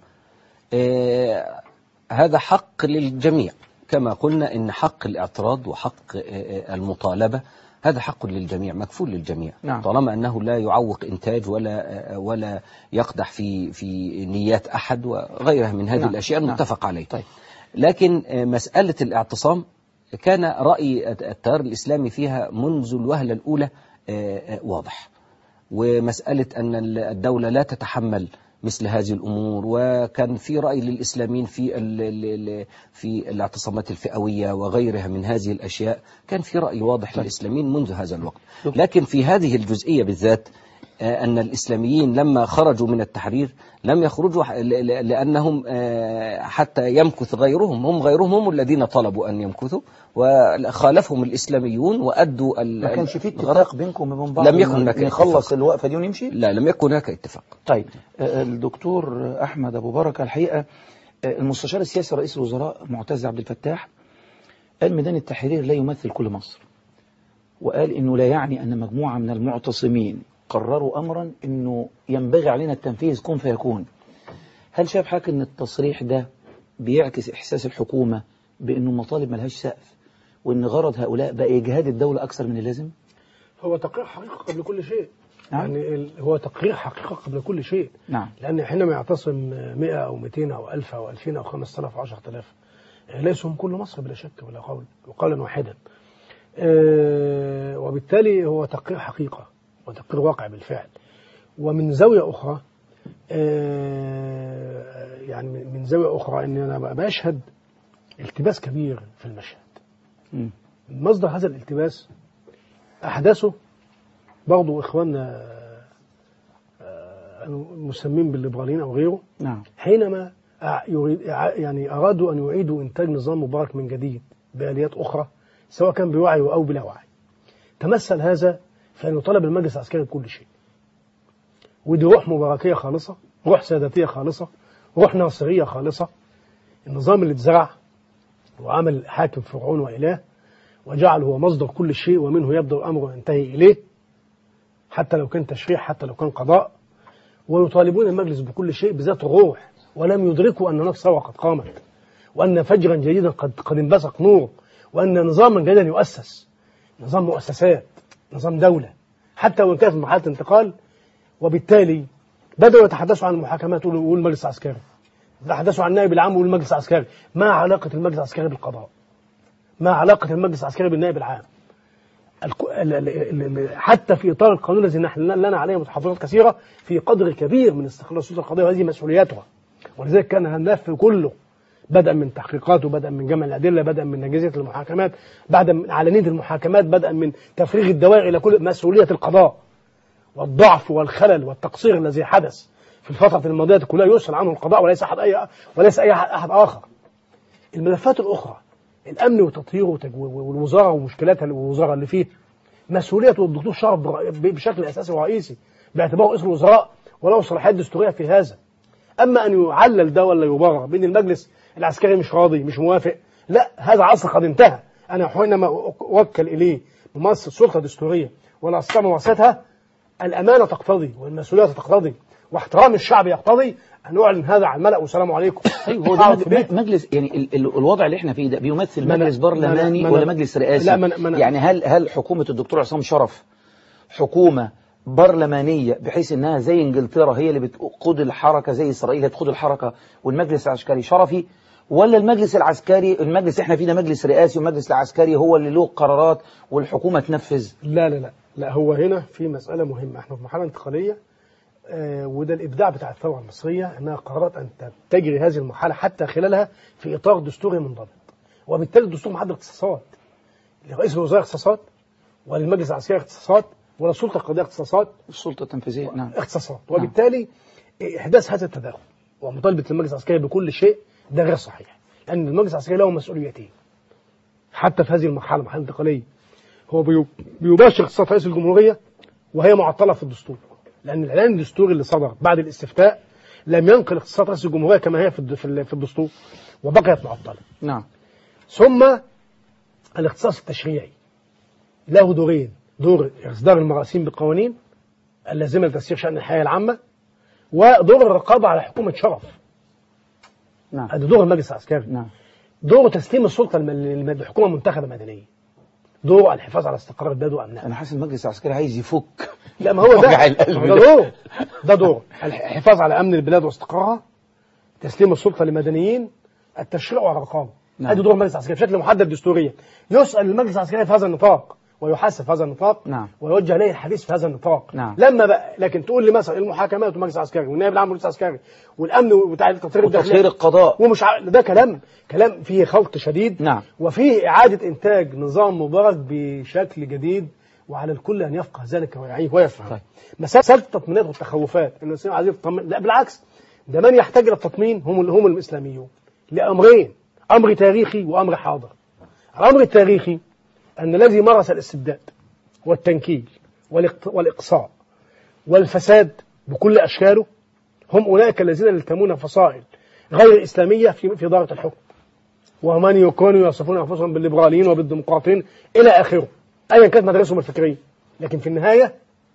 آه، هذا حق للجميع كما قلنا إن حق الاعتراض وحق آه، آه، المطالبة هذا حق للجميع مكفول للجميع نعم. طالما أنه لا يعوق إنتاج ولا ولا يقدح في في نيات أحد وغيرها من هذه نعم. الأشياء نعم. المتفق عليه طيب. لكن آه، مسألة الاعتصام كان رأي التيار الإسلامي فيها منذ الوهلة الأولى آه، آه، واضح ومسألة أن الدولة لا تتحمل مثل هذه الأمور وكان في رأي للإسلاميين في ال- ال- ال- في الاعتصامات الفئوية وغيرها من هذه الأشياء كان في رأي واضح للإسلاميين منذ هذا الوقت لكن في هذه الجزئية بالذات آه، أن الإسلاميين لما خرجوا من التحرير لم يخرجوا ح- ل- ل- لأنهم آه، حتى يمكث غيرهم هم غيرهم هم الذين طلبوا أن يمكثوا وخالفهم الإسلاميون وأدوا ال- ما كانش في الغرض. اتفاق بينكم وبين بعض لم يكن إن هناك نخلص اتفاق. الوقفة دي ونمشي لا لم يكن هناك اتفاق طيب آه، الدكتور أحمد أبو بركة الحقيقة آه، المستشار السياسي رئيس الوزراء معتز عبد الفتاح قال ميدان التحرير لا يمثل كل مصر وقال إنه لا يعني أن مجموعة من المعتصمين قرروا أمرا إنه ينبغي علينا التنفيذ كن فيكون هل شايف حضرتك إن التصريح ده بيعكس إحساس الحكومة بأنه المطالب ملهاش سقف وإن غرض هؤلاء بقى إجهاد الدولة أكثر من اللازم؟ هو تقرير حقيقة قبل كل شيء نعم. يعني ال- هو تقرير حقيقة قبل كل شيء نعم لأن حينما يعتصم 100 أو 200 أو 1000 أو 2000 أو 5000 أو 10000 ليسوا هم كل مصر بلا شك ولا قول وقولا واحدا آه، وبالتالي هو تقرير حقيقة وتقرير واقع بالفعل ومن زاوية أخرى آه، يعني من من زاوية أخرى أن أنا بقى بشهد التباس كبير في المشهد مم. مصدر هذا الالتباس أحداثه برضو إخواننا آه، المسمين بالليبراليين أو غيره نعم حينما أع- يريد أع- يعني أرادوا أن يعيدوا إنتاج نظام مبارك من جديد بآليات أخرى سواء كان بوعي أو بلا وعي تمثل هذا في أن يطالب المجلس العسكري بكل شيء ودي روح مباركية خالصة روح ساداتية خالصة روح ناصرية خالصة النظام اللي اتزرع وعمل حاكم فرعون وإله وجعل هو مصدر كل شيء ومنه يبدأ الأمر وينتهي إليه حتى لو كان تشريع حتى لو كان قضاء ويطالبون المجلس بكل شيء بذات الروح ولم يدركوا أن هناك ثورة قد قامت وأن فجرا جديدا قد قد انبثق نور وأن نظاما جديدا يؤسس نظام مؤسسات نظام دولة حتى وإن كانت في مرحلة انتقال وبالتالي بدأوا يتحدثوا عن المحاكمات يقولوا المجلس العسكري يتحدثوا عن النائب العام والمجلس العسكري ما علاقة المجلس العسكري بالقضاء ما علاقة المجلس العسكري بالنائب العام الك- ال- ال- ال- ال- حتى في إطار القانون الذي نحن لنا عليه متحفظات كثيرة في قدر كبير من استقلال السلطة القضائية وهذه مسؤولياتها ولذلك كان الملف كله بدءا من تحقيقات وبدءا من جمع الأدلة بدءا من نجازية المحاكمات بعد من علنية المحاكمات بدءا من تفريغ الدوائر إلى كل مسؤولية القضاء والضعف والخلل والتقصير الذي حدث في الفترة الماضية كلها يسأل عنه القضاء وليس أحد أي وليس أي أحد آخر الملفات الأخرى الأمن وتطهيره وتج- والوزارة ومشكلاتها الوزارة اللي فيه مسؤولية الدكتور شرف بر- بشكل أساسي ورئيسي باعتباره رئيس الوزراء وله صلاحيات دستورية في هذا أما أن يعلل ده ولا يبرر بأن المجلس العسكري مش راضي مش موافق لا هذا عصر قد انتهى أنا حينما أوكل إليه ممثل سلطة دستورية ولا أستطيع ممارستها الأمانة تقتضي والمسؤولية تقتضي واحترام الشعب يقتضي أن أعلن هذا على الملأ والسلام عليكم ايوه هو ده أقعد في مج- بيتي. مجلس يعني ال- ال- الوضع اللي احنا فيه ده بيمثل ما أنا- مجلس ما أنا- برلماني ما أنا- ولا مجلس رئاسي لا، ما أنا- ما أنا- يعني هل هل حكومة الدكتور عصام شرف حكومة برلمانية بحيث انها زي انجلترا هي اللي بتقود الحركة زي اسرائيل هي بتقود الحركة والمجلس العسكري شرفي ولا المجلس العسكري المجلس احنا فيه ده مجلس رئاسي والمجلس العسكري هو اللي له قرارات والحكومة تنفذ لا لا لا لا هو هنا في مسألة مهمة احنا في مرحلة انتقالية آه وده الإبداع بتاع الثورة المصرية أنها قررت أن تجري هذه المرحلة حتى خلالها في إطار دستوري منضبط وبالتالي الدستور محدد اختصاصات لرئيس الوزراء اختصاصات وللمجلس العسكري اختصاصات وللسلطة القضائية اختصاصات السلطة التنفيذية نعم اختصاصات وبالتالي إحداث هذا التداخل ومطالبة المجلس العسكري بكل شيء ده غير صحيح لأن المجلس العسكري له مسؤوليتين حتى في هذه المرحلة المرحلة الانتقالية هو بيو- بيباشر اختصاصات رئيس الجمهورية وهي معطلة في الدستور لأن الإعلان الدستوري اللي صدر بعد الاستفتاء لم ينقل اختصاصات رئيس الجمهورية كما هي في الد- في ال- في الدستور وبقيت معطلة نعم ثم الاختصاص التشريعي له دورين دور إصدار المراسيم بالقوانين اللازمة لتسيير شأن الحياة العامة ودور الرقابة على حكومة شرف نعم هذا دور المجلس العسكري نعم دور تسليم السلطة الم- للم- لحكومة منتخبة مدنية دور الحفاظ على استقرار البلاد وامنها انا حاسس المجلس العسكري عايز يفك لا ما هو ده وجع القلب ما هو ده دور ده دور الحفاظ على امن البلاد واستقرارها تسليم السلطه للمدنيين التشريع والرقابه نعم. ادي دور المجلس العسكري بشكل محدد دستوريا يسال المجلس العسكري في هذا النطاق ويحاسب في هذا النطاق نعم. ويوجه اليه الحديث في هذا النطاق نعم. لما بقى لكن تقول لي مثلا المحاكمات والمجلس العسكري والنائب العام والمجلس العسكري والامن بتاع التطهير وتطهير القضاء ومش ع... ده كلام كلام فيه خلط شديد نعم. وفيه إعادة إنتاج نظام مبارك بشكل جديد وعلى الكل أن يفقه ذلك ويعيه ويفهم طيب. مسألة التطمينات والتخوفات إن الإسلام عايزين يطمن لا بالعكس ده من يحتاج إلى التطمين هم هم الإسلاميون لأمرين أمر تاريخي وأمر حاضر الأمر التاريخي أن الذي مارس الاستبداد والتنكيل والاقت- والإقصاء والفساد بكل أشكاله هم أولئك الذين يلتمون فصائل غير إسلامية في في إدارة الحكم ومن يكونوا يصفون أنفسهم بالليبراليين وبالديمقراطيين إلى آخره أيا كانت مدارسهم الفكرية لكن في النهاية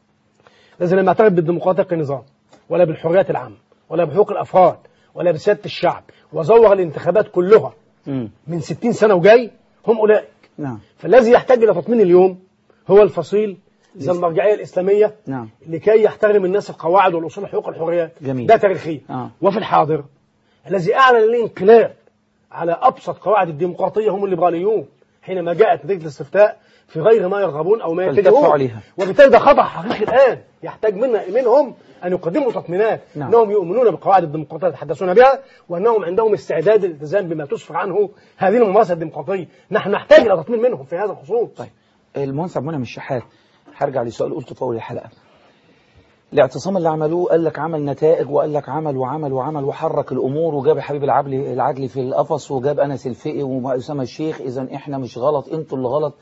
لازم لما يعترف بالديمقراطية كنظام ولا بالحريات العامة ولا بحقوق الأفراد ولا بسيادة الشعب وزور الانتخابات كلها مم. من 60 سنة وجاي هم أولئك نعم فالذي يحتاج إلى تطمين اليوم هو الفصيل ذا المرجعية الإسلامية نعم لكي يحترم الناس القواعد والأصول حقوق الحريات جميل. ده تاريخيا آه. وفي الحاضر الذي أعلن الانقلاب على أبسط قواعد الديمقراطية هم الليبراليون حينما جاءت نتيجة الاستفتاء في غير ما يرغبون أو ما فالتفوا يتجهون عليها. وبالتالي ده خطأ حقيقي الآن يحتاج منا منهم أن يقدموا تطمينات نعم. أنهم يؤمنون بقواعد الديمقراطية يتحدثون بها وأنهم عندهم استعداد للالتزام بما تسفر عنه هذه الممارسة الديمقراطية نحن نحتاج إلى تطمين منهم في هذا الخصوص طيب المهندس عبد المنعم الشحات هرجع لسؤال قلته في اول الحلقه الاعتصام اللي عملوه قال لك عمل نتائج وقال لك عمل وعمل وعمل وحرك الامور وجاب حبيب العجلي العجلي في القفص وجاب انس الفقي واسامه الشيخ اذا احنا مش غلط انتوا اللي غلط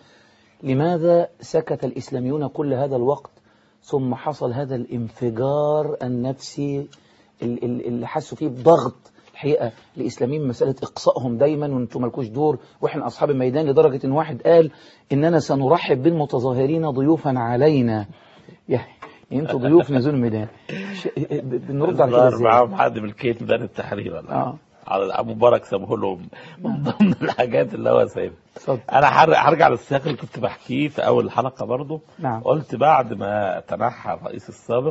لماذا سكت الاسلاميون كل هذا الوقت ثم حصل هذا الانفجار النفسي ال- ال- اللي حسوا فيه بضغط الحقيقه الاسلاميين مساله اقصائهم دايما وانتم مالكوش دور واحنا اصحاب الميدان لدرجه ان واحد قال اننا سنرحب بالمتظاهرين ضيوفا علينا يعني انتوا ضيوف نزول الميدان ش- ب- بنرد على كده ظهر ازاي؟ معاهم حد من الكيت ميدان التحرير ولا اه على ابو مبارك سابه لهم من ضمن الحاجات اللي هو سايبها اتفضل انا هر- هرجع للسياق اللي كنت بحكيه في اول الحلقه برضو نعم قلت بعد ما تنحى الرئيس السابق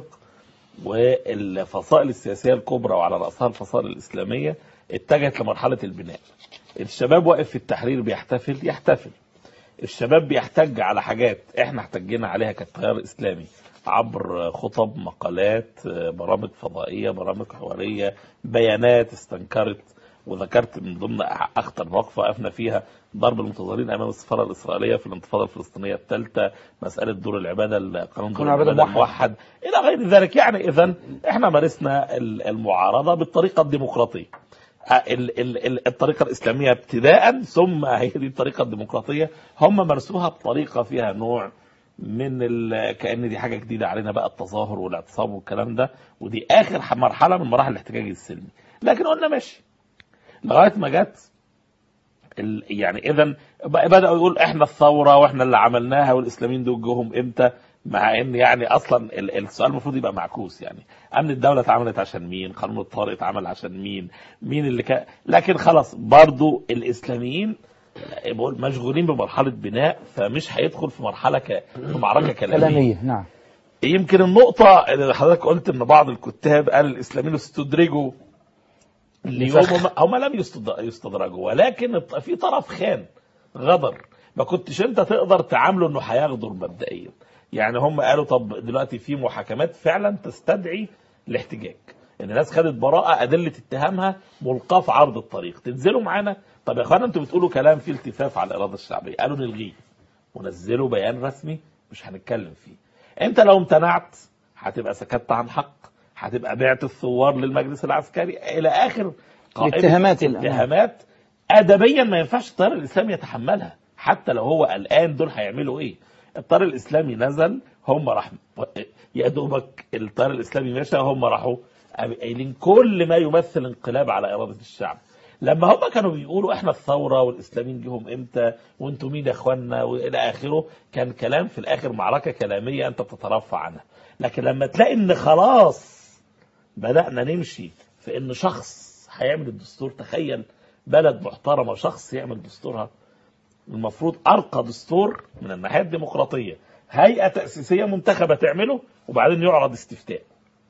والفصائل السياسيه الكبرى وعلى راسها الفصائل الاسلاميه اتجهت لمرحله البناء الشباب واقف في التحرير بيحتفل يحتفل الشباب بيحتج على حاجات احنا احتجينا عليها كتيار اسلامي عبر خطب مقالات برامج فضائيه برامج حواريه بيانات استنكرت وذكرت من ضمن اخطر موقف وقفنا فيها ضرب المتظاهرين امام السفاره الاسرائيليه في الانتفاضه الفلسطينيه الثالثه مساله دور العباده قانون دور قانون العبادة العباده الموحد. الموحد الى غير ذلك يعني اذا احنا مارسنا ال- المعارضه بالطريقه الديمقراطيه ال- ال- ال- الطريقة الإسلامية ابتداء ثم هي دي الطريقة الديمقراطية هم مارسوها بطريقة فيها نوع من ال... كأن دي حاجة جديدة علينا بقى التظاهر والاعتصام والكلام ده ودي آخر ح- مرحلة من مراحل الاحتجاج السلمي لكن قلنا ماشي لغاية ما جت ال... يعني إذا بدأوا يقول إحنا الثورة وإحنا اللي عملناها والإسلاميين دول جوهم إمتى مع ان يعني اصلا ال- السؤال المفروض يبقى معكوس يعني امن الدوله اتعملت عشان مين قانون الطارئ اتعمل عشان مين مين اللي كان لكن خلاص برضو الاسلاميين بقول مشغولين بمرحله بناء فمش هيدخل في مرحله ك... في معركه كلاميه كلامية نعم يمكن النقطة اللي حضرتك قلت إن بعض الكتاب قال الإسلاميين استدرجوا اليوم هم, هم لم يستد- يستدرجوا ولكن في طرف خان غدر ما كنتش أنت تقدر تعامله إنه هيغدر مبدئيا يعني هم قالوا طب دلوقتي في محاكمات فعلا تستدعي الاحتجاج ان الناس خدت براءة أدلة اتهامها ملقاة في عرض الطريق تنزلوا معانا طب يا اخوانا انتوا بتقولوا كلام فيه التفاف على الإرادة الشعبية قالوا نلغيه ونزلوا بيان رسمي مش هنتكلم فيه انت لو امتنعت هتبقى سكت عن حق هتبقى بعت الثوار للمجلس العسكري الى اخر قائمة الاتهامات الآن. اتهامات ادبيا ما ينفعش التيار الاسلامي يتحملها حتى لو هو الان دول هيعملوا ايه التيار الاسلامي نزل هم راح يا دوبك التيار الاسلامي مشى هم راحوا قايلين كل ما يمثل انقلاب على اراده الشعب لما هم كانوا بيقولوا احنا الثوره والاسلاميين جيهم امتى وانتم مين يا اخوانا والى اخره كان كلام في الاخر معركه كلاميه انت بتترفع عنها لكن لما تلاقي ان خلاص بدانا نمشي في ان شخص هيعمل الدستور تخيل بلد محترمه شخص يعمل دستورها المفروض ارقى دستور من الناحيه الديمقراطيه هيئه تاسيسيه منتخبه تعمله وبعدين يعرض استفتاء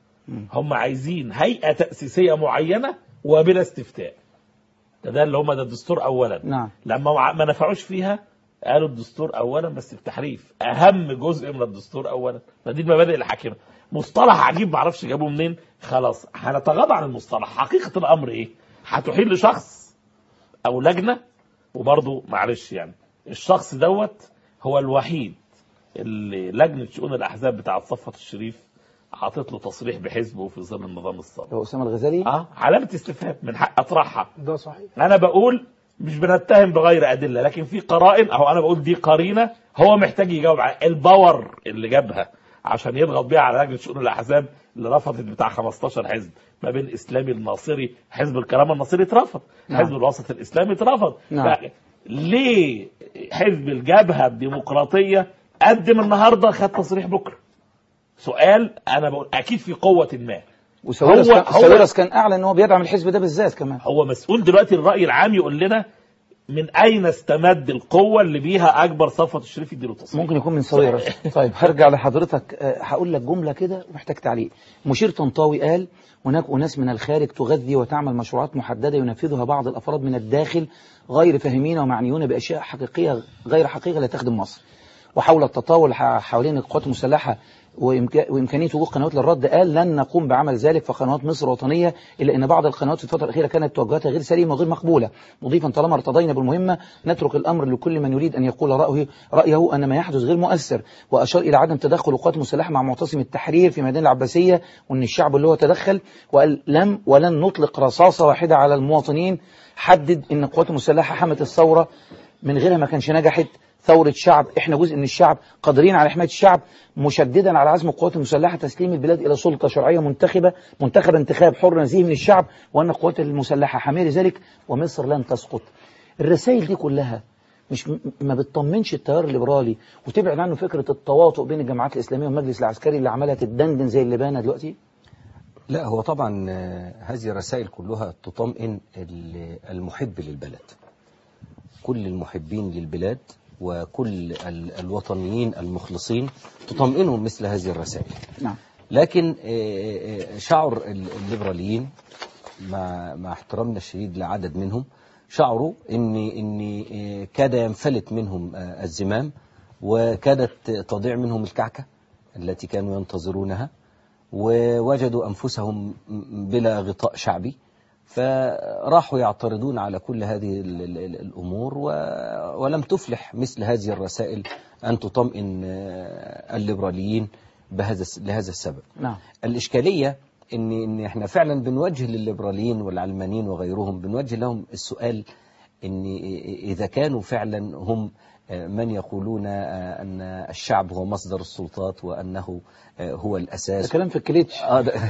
هم عايزين هيئه تاسيسيه معينه وبلا استفتاء ده, ده اللي هم ده الدستور اولا نعم لما وع- ما نفعوش فيها قالوا الدستور اولا بس بتحريف اهم جزء من الدستور اولا فدي المبادئ الحاكمه مصطلح عجيب معرفش جابوه منين خلاص هنتغاضى عن المصطلح حقيقه الامر ايه هتحيل لشخص او لجنه وبرضه معلش يعني الشخص دوت هو الوحيد اللي لجنه شؤون الاحزاب بتاع صفوت الشريف حاطط له تصريح بحزبه في ظل النظام السابق هو اسامه الغزالي اه علامه استفهام من حق اطرحها ده صحيح انا بقول مش بنتهم بغير ادله لكن في قرائن اهو انا بقول دي قرينه هو محتاج يجاوب على الباور اللي جابها عشان يضغط بيها على لجنه شؤون الاحزاب اللي رفضت بتاع 15 حزب ما بين اسلامي الناصري حزب الكرامه الناصري اترفض نعم. حزب الوسط الاسلامي اترفض نعم. ف- ليه حزب الجبهه الديمقراطيه قدم النهارده خد تصريح بكره سؤال انا بقول اكيد في قوه ما وساويرس هو- كان, هو- ساويرس كان اعلن ان هو بيدعم الحزب ده بالذات كمان هو مسؤول دلوقتي الرأي العام يقول لنا من أين استمد القوة اللي بيها أكبر صفوة الشريف يديله تصريح ممكن يكون من ساويرس طيب هرجع لحضرتك آه، هقول لك جمله كده ومحتاج تعليق مشير طنطاوي قال هناك اناس من الخارج تغذي وتعمل مشروعات محدده ينفذها بعض الافراد من الداخل غير فاهمين ومعنيون باشياء حقيقيه غير حقيقيه لا تخدم مصر وحول التطاول ح- حوالين القوات المسلحه وإمكا- وإمكانية وجود قنوات للرد قال لن نقوم بعمل ذلك فقنوات مصر وطنية إلا أن بعض القنوات في الفترة الأخيرة كانت توجهاتها غير سليمة وغير مقبولة مضيفا طالما ارتضينا بالمهمة نترك الأمر لكل من يريد أن يقول رأيه, رأيه أن ما يحدث غير مؤثر وأشار إلى عدم تدخل القوات المسلحة مع معتصم التحرير في ميدان العباسية وأن الشعب اللي هو تدخل وقال لم ولن نطلق رصاصة واحدة على المواطنين حدد أن القوات المسلحة حمت الثورة من غيرها ما كانش نجحت ثورة شعب احنا جزء من الشعب قادرين على حماية الشعب مشددا على عزم القوات المسلحة تسليم البلاد إلى سلطة شرعية منتخبة منتخب انتخاب حر نزيه من الشعب وأن القوات المسلحة حامية لذلك ومصر لن تسقط الرسائل دي كلها مش م- ما بتطمنش التيار الليبرالي وتبعد عنه فكرة التواطؤ بين الجماعات الإسلامية والمجلس العسكري اللي عمالة تدندن زي اللبانة دلوقتي لا هو طبعا آه، هذه الرسائل كلها تطمئن ال- المحب للبلد كل المحبين للبلاد وكل ال- الوطنيين المخلصين تطمئنهم مثل هذه الرسائل نعم لكن آه، آه، شعر ال- الليبراليين مع مع احترامنا الشديد لعدد منهم شعروا ان ان آه، كاد ينفلت منهم آه، الزمام وكادت تضيع منهم الكعكه التي كانوا ينتظرونها ووجدوا انفسهم بلا غطاء شعبي فراحوا يعترضون على كل هذه ال- ال- ال- الامور و- ولم تفلح مثل هذه الرسائل ان تطمئن آه، الليبراليين بهذا الس- لهذا السبب نعم الإشكالية إن إن إحنا فعلا بنوجه للليبراليين والعلمانيين وغيرهم بنوجه لهم السؤال إن إذا كانوا فعلا هم من يقولون أن الشعب هو مصدر السلطات وأنه هو ده الأساس كلام في الكليتش آه ده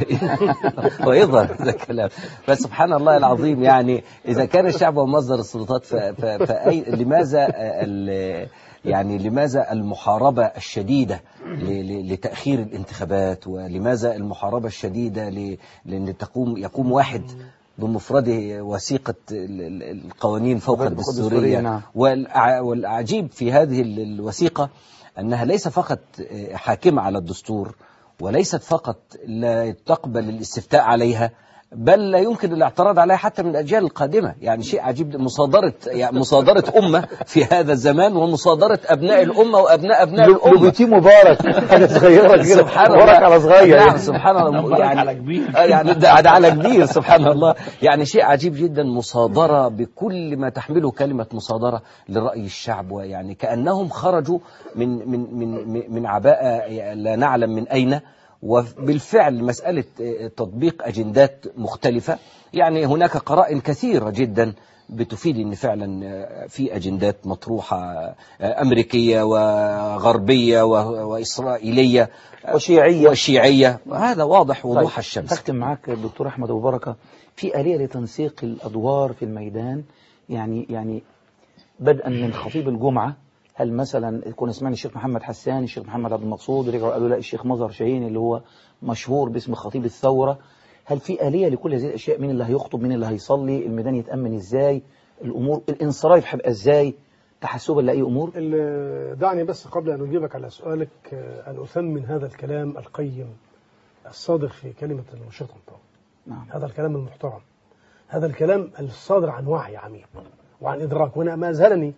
هو يظهر ده كلام فسبحان الله العظيم يعني إذا كان الشعب هو مصدر السلطات ف- ف- فأي لماذا ال- يعني لماذا المحاربة الشديدة ل- ل- لتأخير الانتخابات ولماذا المحاربة الشديدة ل- لأن تقوم يقوم واحد بمفرده وثيقة ال- ال- القوانين فوق فوق الدستورية، الدستورية نعم. والع- والعجيب في هذه ال- الوثيقة أنها ليس فقط آه، حاكمة على الدستور وليست فقط لا تقبل الاستفتاء عليها بل لا يمكن الاعتراض عليها حتى من الأجيال القادمة يعني شيء عجيب مصادرة يعني مصادرة أمة في هذا الزمان ومصادرة أبناء الأمة وأبناء أبناء الأمة لوبيتي مبارك حاجة صغيرة كده سبحان الله مبارك على صغير نعم سبحان الله مبارك يعني على كبير. آه، يعني ده ده على كبير سبحان الله يعني شيء عجيب جدا مصادرة بكل ما تحمله كلمة مصادرة لرأي الشعب ويعني كأنهم خرجوا من من من من عباءة لا نعلم من أين وبالفعل مسألة آه، تطبيق أجندات مختلفة يعني هناك قرائن كثيرة جدا بتفيد ان فعلا آه، في اجندات مطروحه آه، امريكيه وغربيه و- واسرائيليه آه، وشيعية. وشيعيه وهذا واضح وضوح طيب، الشمس أختم معاك الدكتور أحمد أبو بركة في آلية لتنسيق الأدوار في الميدان يعني يعني بدءا من خطيب الجمعة هل مثلا كنا سمعنا الشيخ محمد حسان الشيخ محمد عبد المقصود رجعوا قالوا لا الشيخ مظهر شاهين اللي هو مشهور باسم خطيب الثورة هل في آلية لكل هذه الأشياء مين اللي هيخطب مين اللي هيصلي الميدان يتأمن إزاي الأمور الانصراف هيبقى إزاي تحسبا لأي أمور ال- دعني بس قبل أن أجيبك على سؤالك آه، أن أثمن هذا الكلام القيم الصادق في كلمة المشير طنطاوي نعم هذا الكلام المحترم هذا الكلام الصادر عن وعي عميق وعن إدراك وأنا ما أزهلني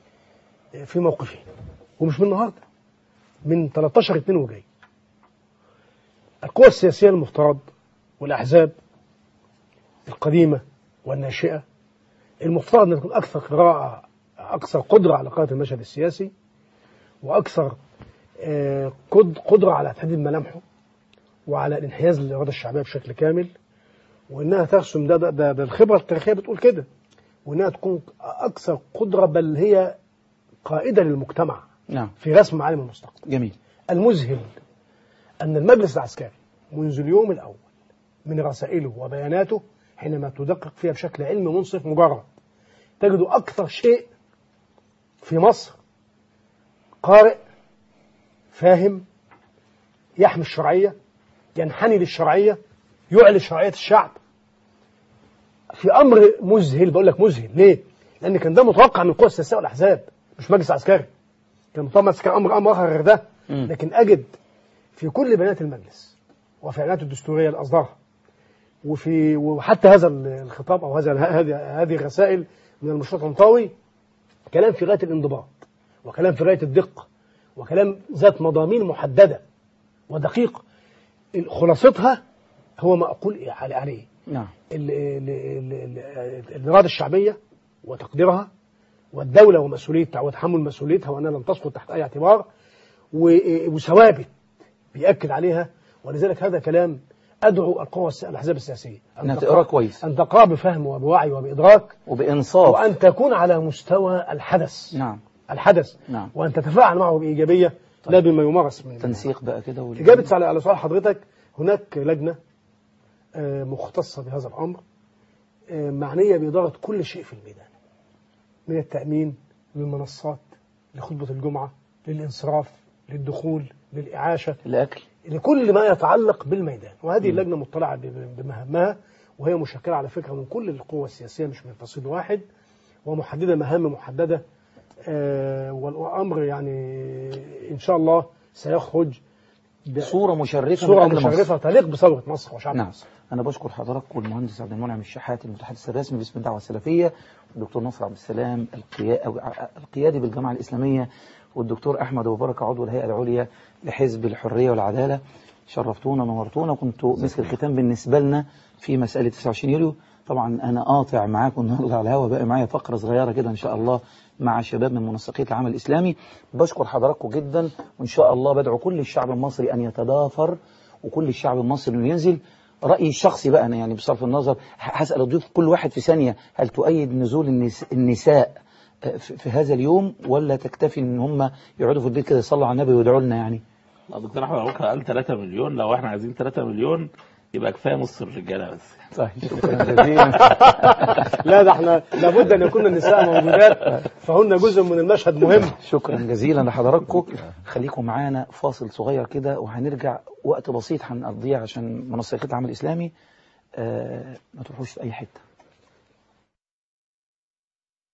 في موقفي ومش من النهارده من 13 2 وجاي القوى السياسية المفترض والأحزاب القديمة والناشئة المفترض أن تكون أكثر قراءة أكثر قدرة على قراءة المشهد السياسي وأكثر آه، قد- قدرة على تحديد ملامحه وعلى الانحياز للإرادة الشعبية بشكل كامل وإنها ترسم ده, ده, ده, ده الخبرة التاريخية بتقول كده وإنها تكون أكثر قدرة بل هي قائدة للمجتمع نعم في رسم معالم المستقبل جميل المذهل أن المجلس العسكري منذ اليوم الأول من رسائله وبياناته حينما تدقق فيها بشكل علمي منصف مجرد تجد أكثر شيء في مصر قارئ فاهم يحمي الشرعية ينحني للشرعية يعلي شرعية الشعب في أمر مذهل بقول لك مذهل ليه؟ لأن كان ده متوقع من القوى السياسية والأحزاب مش مجلس عسكري كان متوقع مجلس عسكري أمر أمر آخر غير ده مم. لكن أجد في كل بيانات المجلس وفي اعلاناته الدستوريه اللي اصدرها وفي وحتى هذا الخطاب او هذا هذه هذه الرسائل من المشروع طنطاوي كلام في غايه الانضباط وكلام في غايه الدقه وكلام ذات مضامين محدده ودقيقه خلاصتها هو ما اقول عليه عليه نعم ال- ال- ال- ال- الاراده الشعبيه وتقديرها والدوله ومسؤوليتها وتحمل مسؤوليتها وانها لم تسقط تحت اي اعتبار و- وثوابت بيأكد عليها ولذلك هذا كلام أدعو القوى الس- الأحزاب السياسية إنها أن تقرأ كويس. أن تقرأ بفهم وبوعي وبإدراك وبإنصاف وأن تكون على مستوى الحدث نعم الحدث نعم وأن تتفاعل معه بإيجابية لا بما يمارس من تنسيق بقى كده وال- إجابة على على سؤال حضرتك هناك لجنة آه، مختصة بهذا الأمر آه، معنية بإدارة كل شيء في الميدان من التأمين للمنصات لخطبة الجمعة للانصراف للدخول للإعاشة الأكل لكل ما يتعلق بالميدان وهذه اللجنة مطلعة ب- بمهامها وهي مشكلة على فكرة من كل القوى السياسية مش من فصيل واحد ومحددة مهام محددة آه، والأمر يعني إن شاء الله سيخرج ب- صورة مشرفة صورة من أجل مصر. مشرفة تليق بثورة مصر وشعب نعم مصر أنا بشكر حضرتك والمهندس عبد المنعم الشحات المتحدث الرسمي باسم الدعوة السلفية والدكتور نصر عبد السلام القيا- أو القيادي بالجامعة الإسلامية والدكتور أحمد أبو بركة عضو الهيئة العليا لحزب الحرية والعدالة شرفتونا نورتونا كنتوا مسك الختام بالنسبة لنا في مسألة 29 يوليو طبعا أنا قاطع معاكم النهارده على الهوا بقى معايا فقرة صغيرة كده إن شاء الله مع شباب من منسقية العمل الإسلامي بشكر حضراتكم جدا وإن شاء الله بدعو كل الشعب المصري أن يتضافر وكل الشعب المصري انه ينزل رأيي الشخصي بقى أنا يعني بصرف النظر ه- هسأل الضيوف كل واحد في ثانية هل تؤيد نزول النس- النساء آه، في في هذا اليوم ولا تكتفي ان هم يقعدوا في البيت كده يصلوا على النبي ويدعوا لنا يعني لا دكتور احمد ابو بكر قال 3 مليون لو احنا عايزين 3 مليون يبقى كفايه نص الرجاله بس طيب شكرا جزيلا لا ده احنا لابد أن يكون النساء موجودات فهن جزء من المشهد مهم شكرا جزيلا لحضراتكم خليكم معانا فاصل صغير كده وهنرجع وقت بسيط هنقضيه عشان منسقية العمل الإسلامي آه ما تروحوش في أي حتة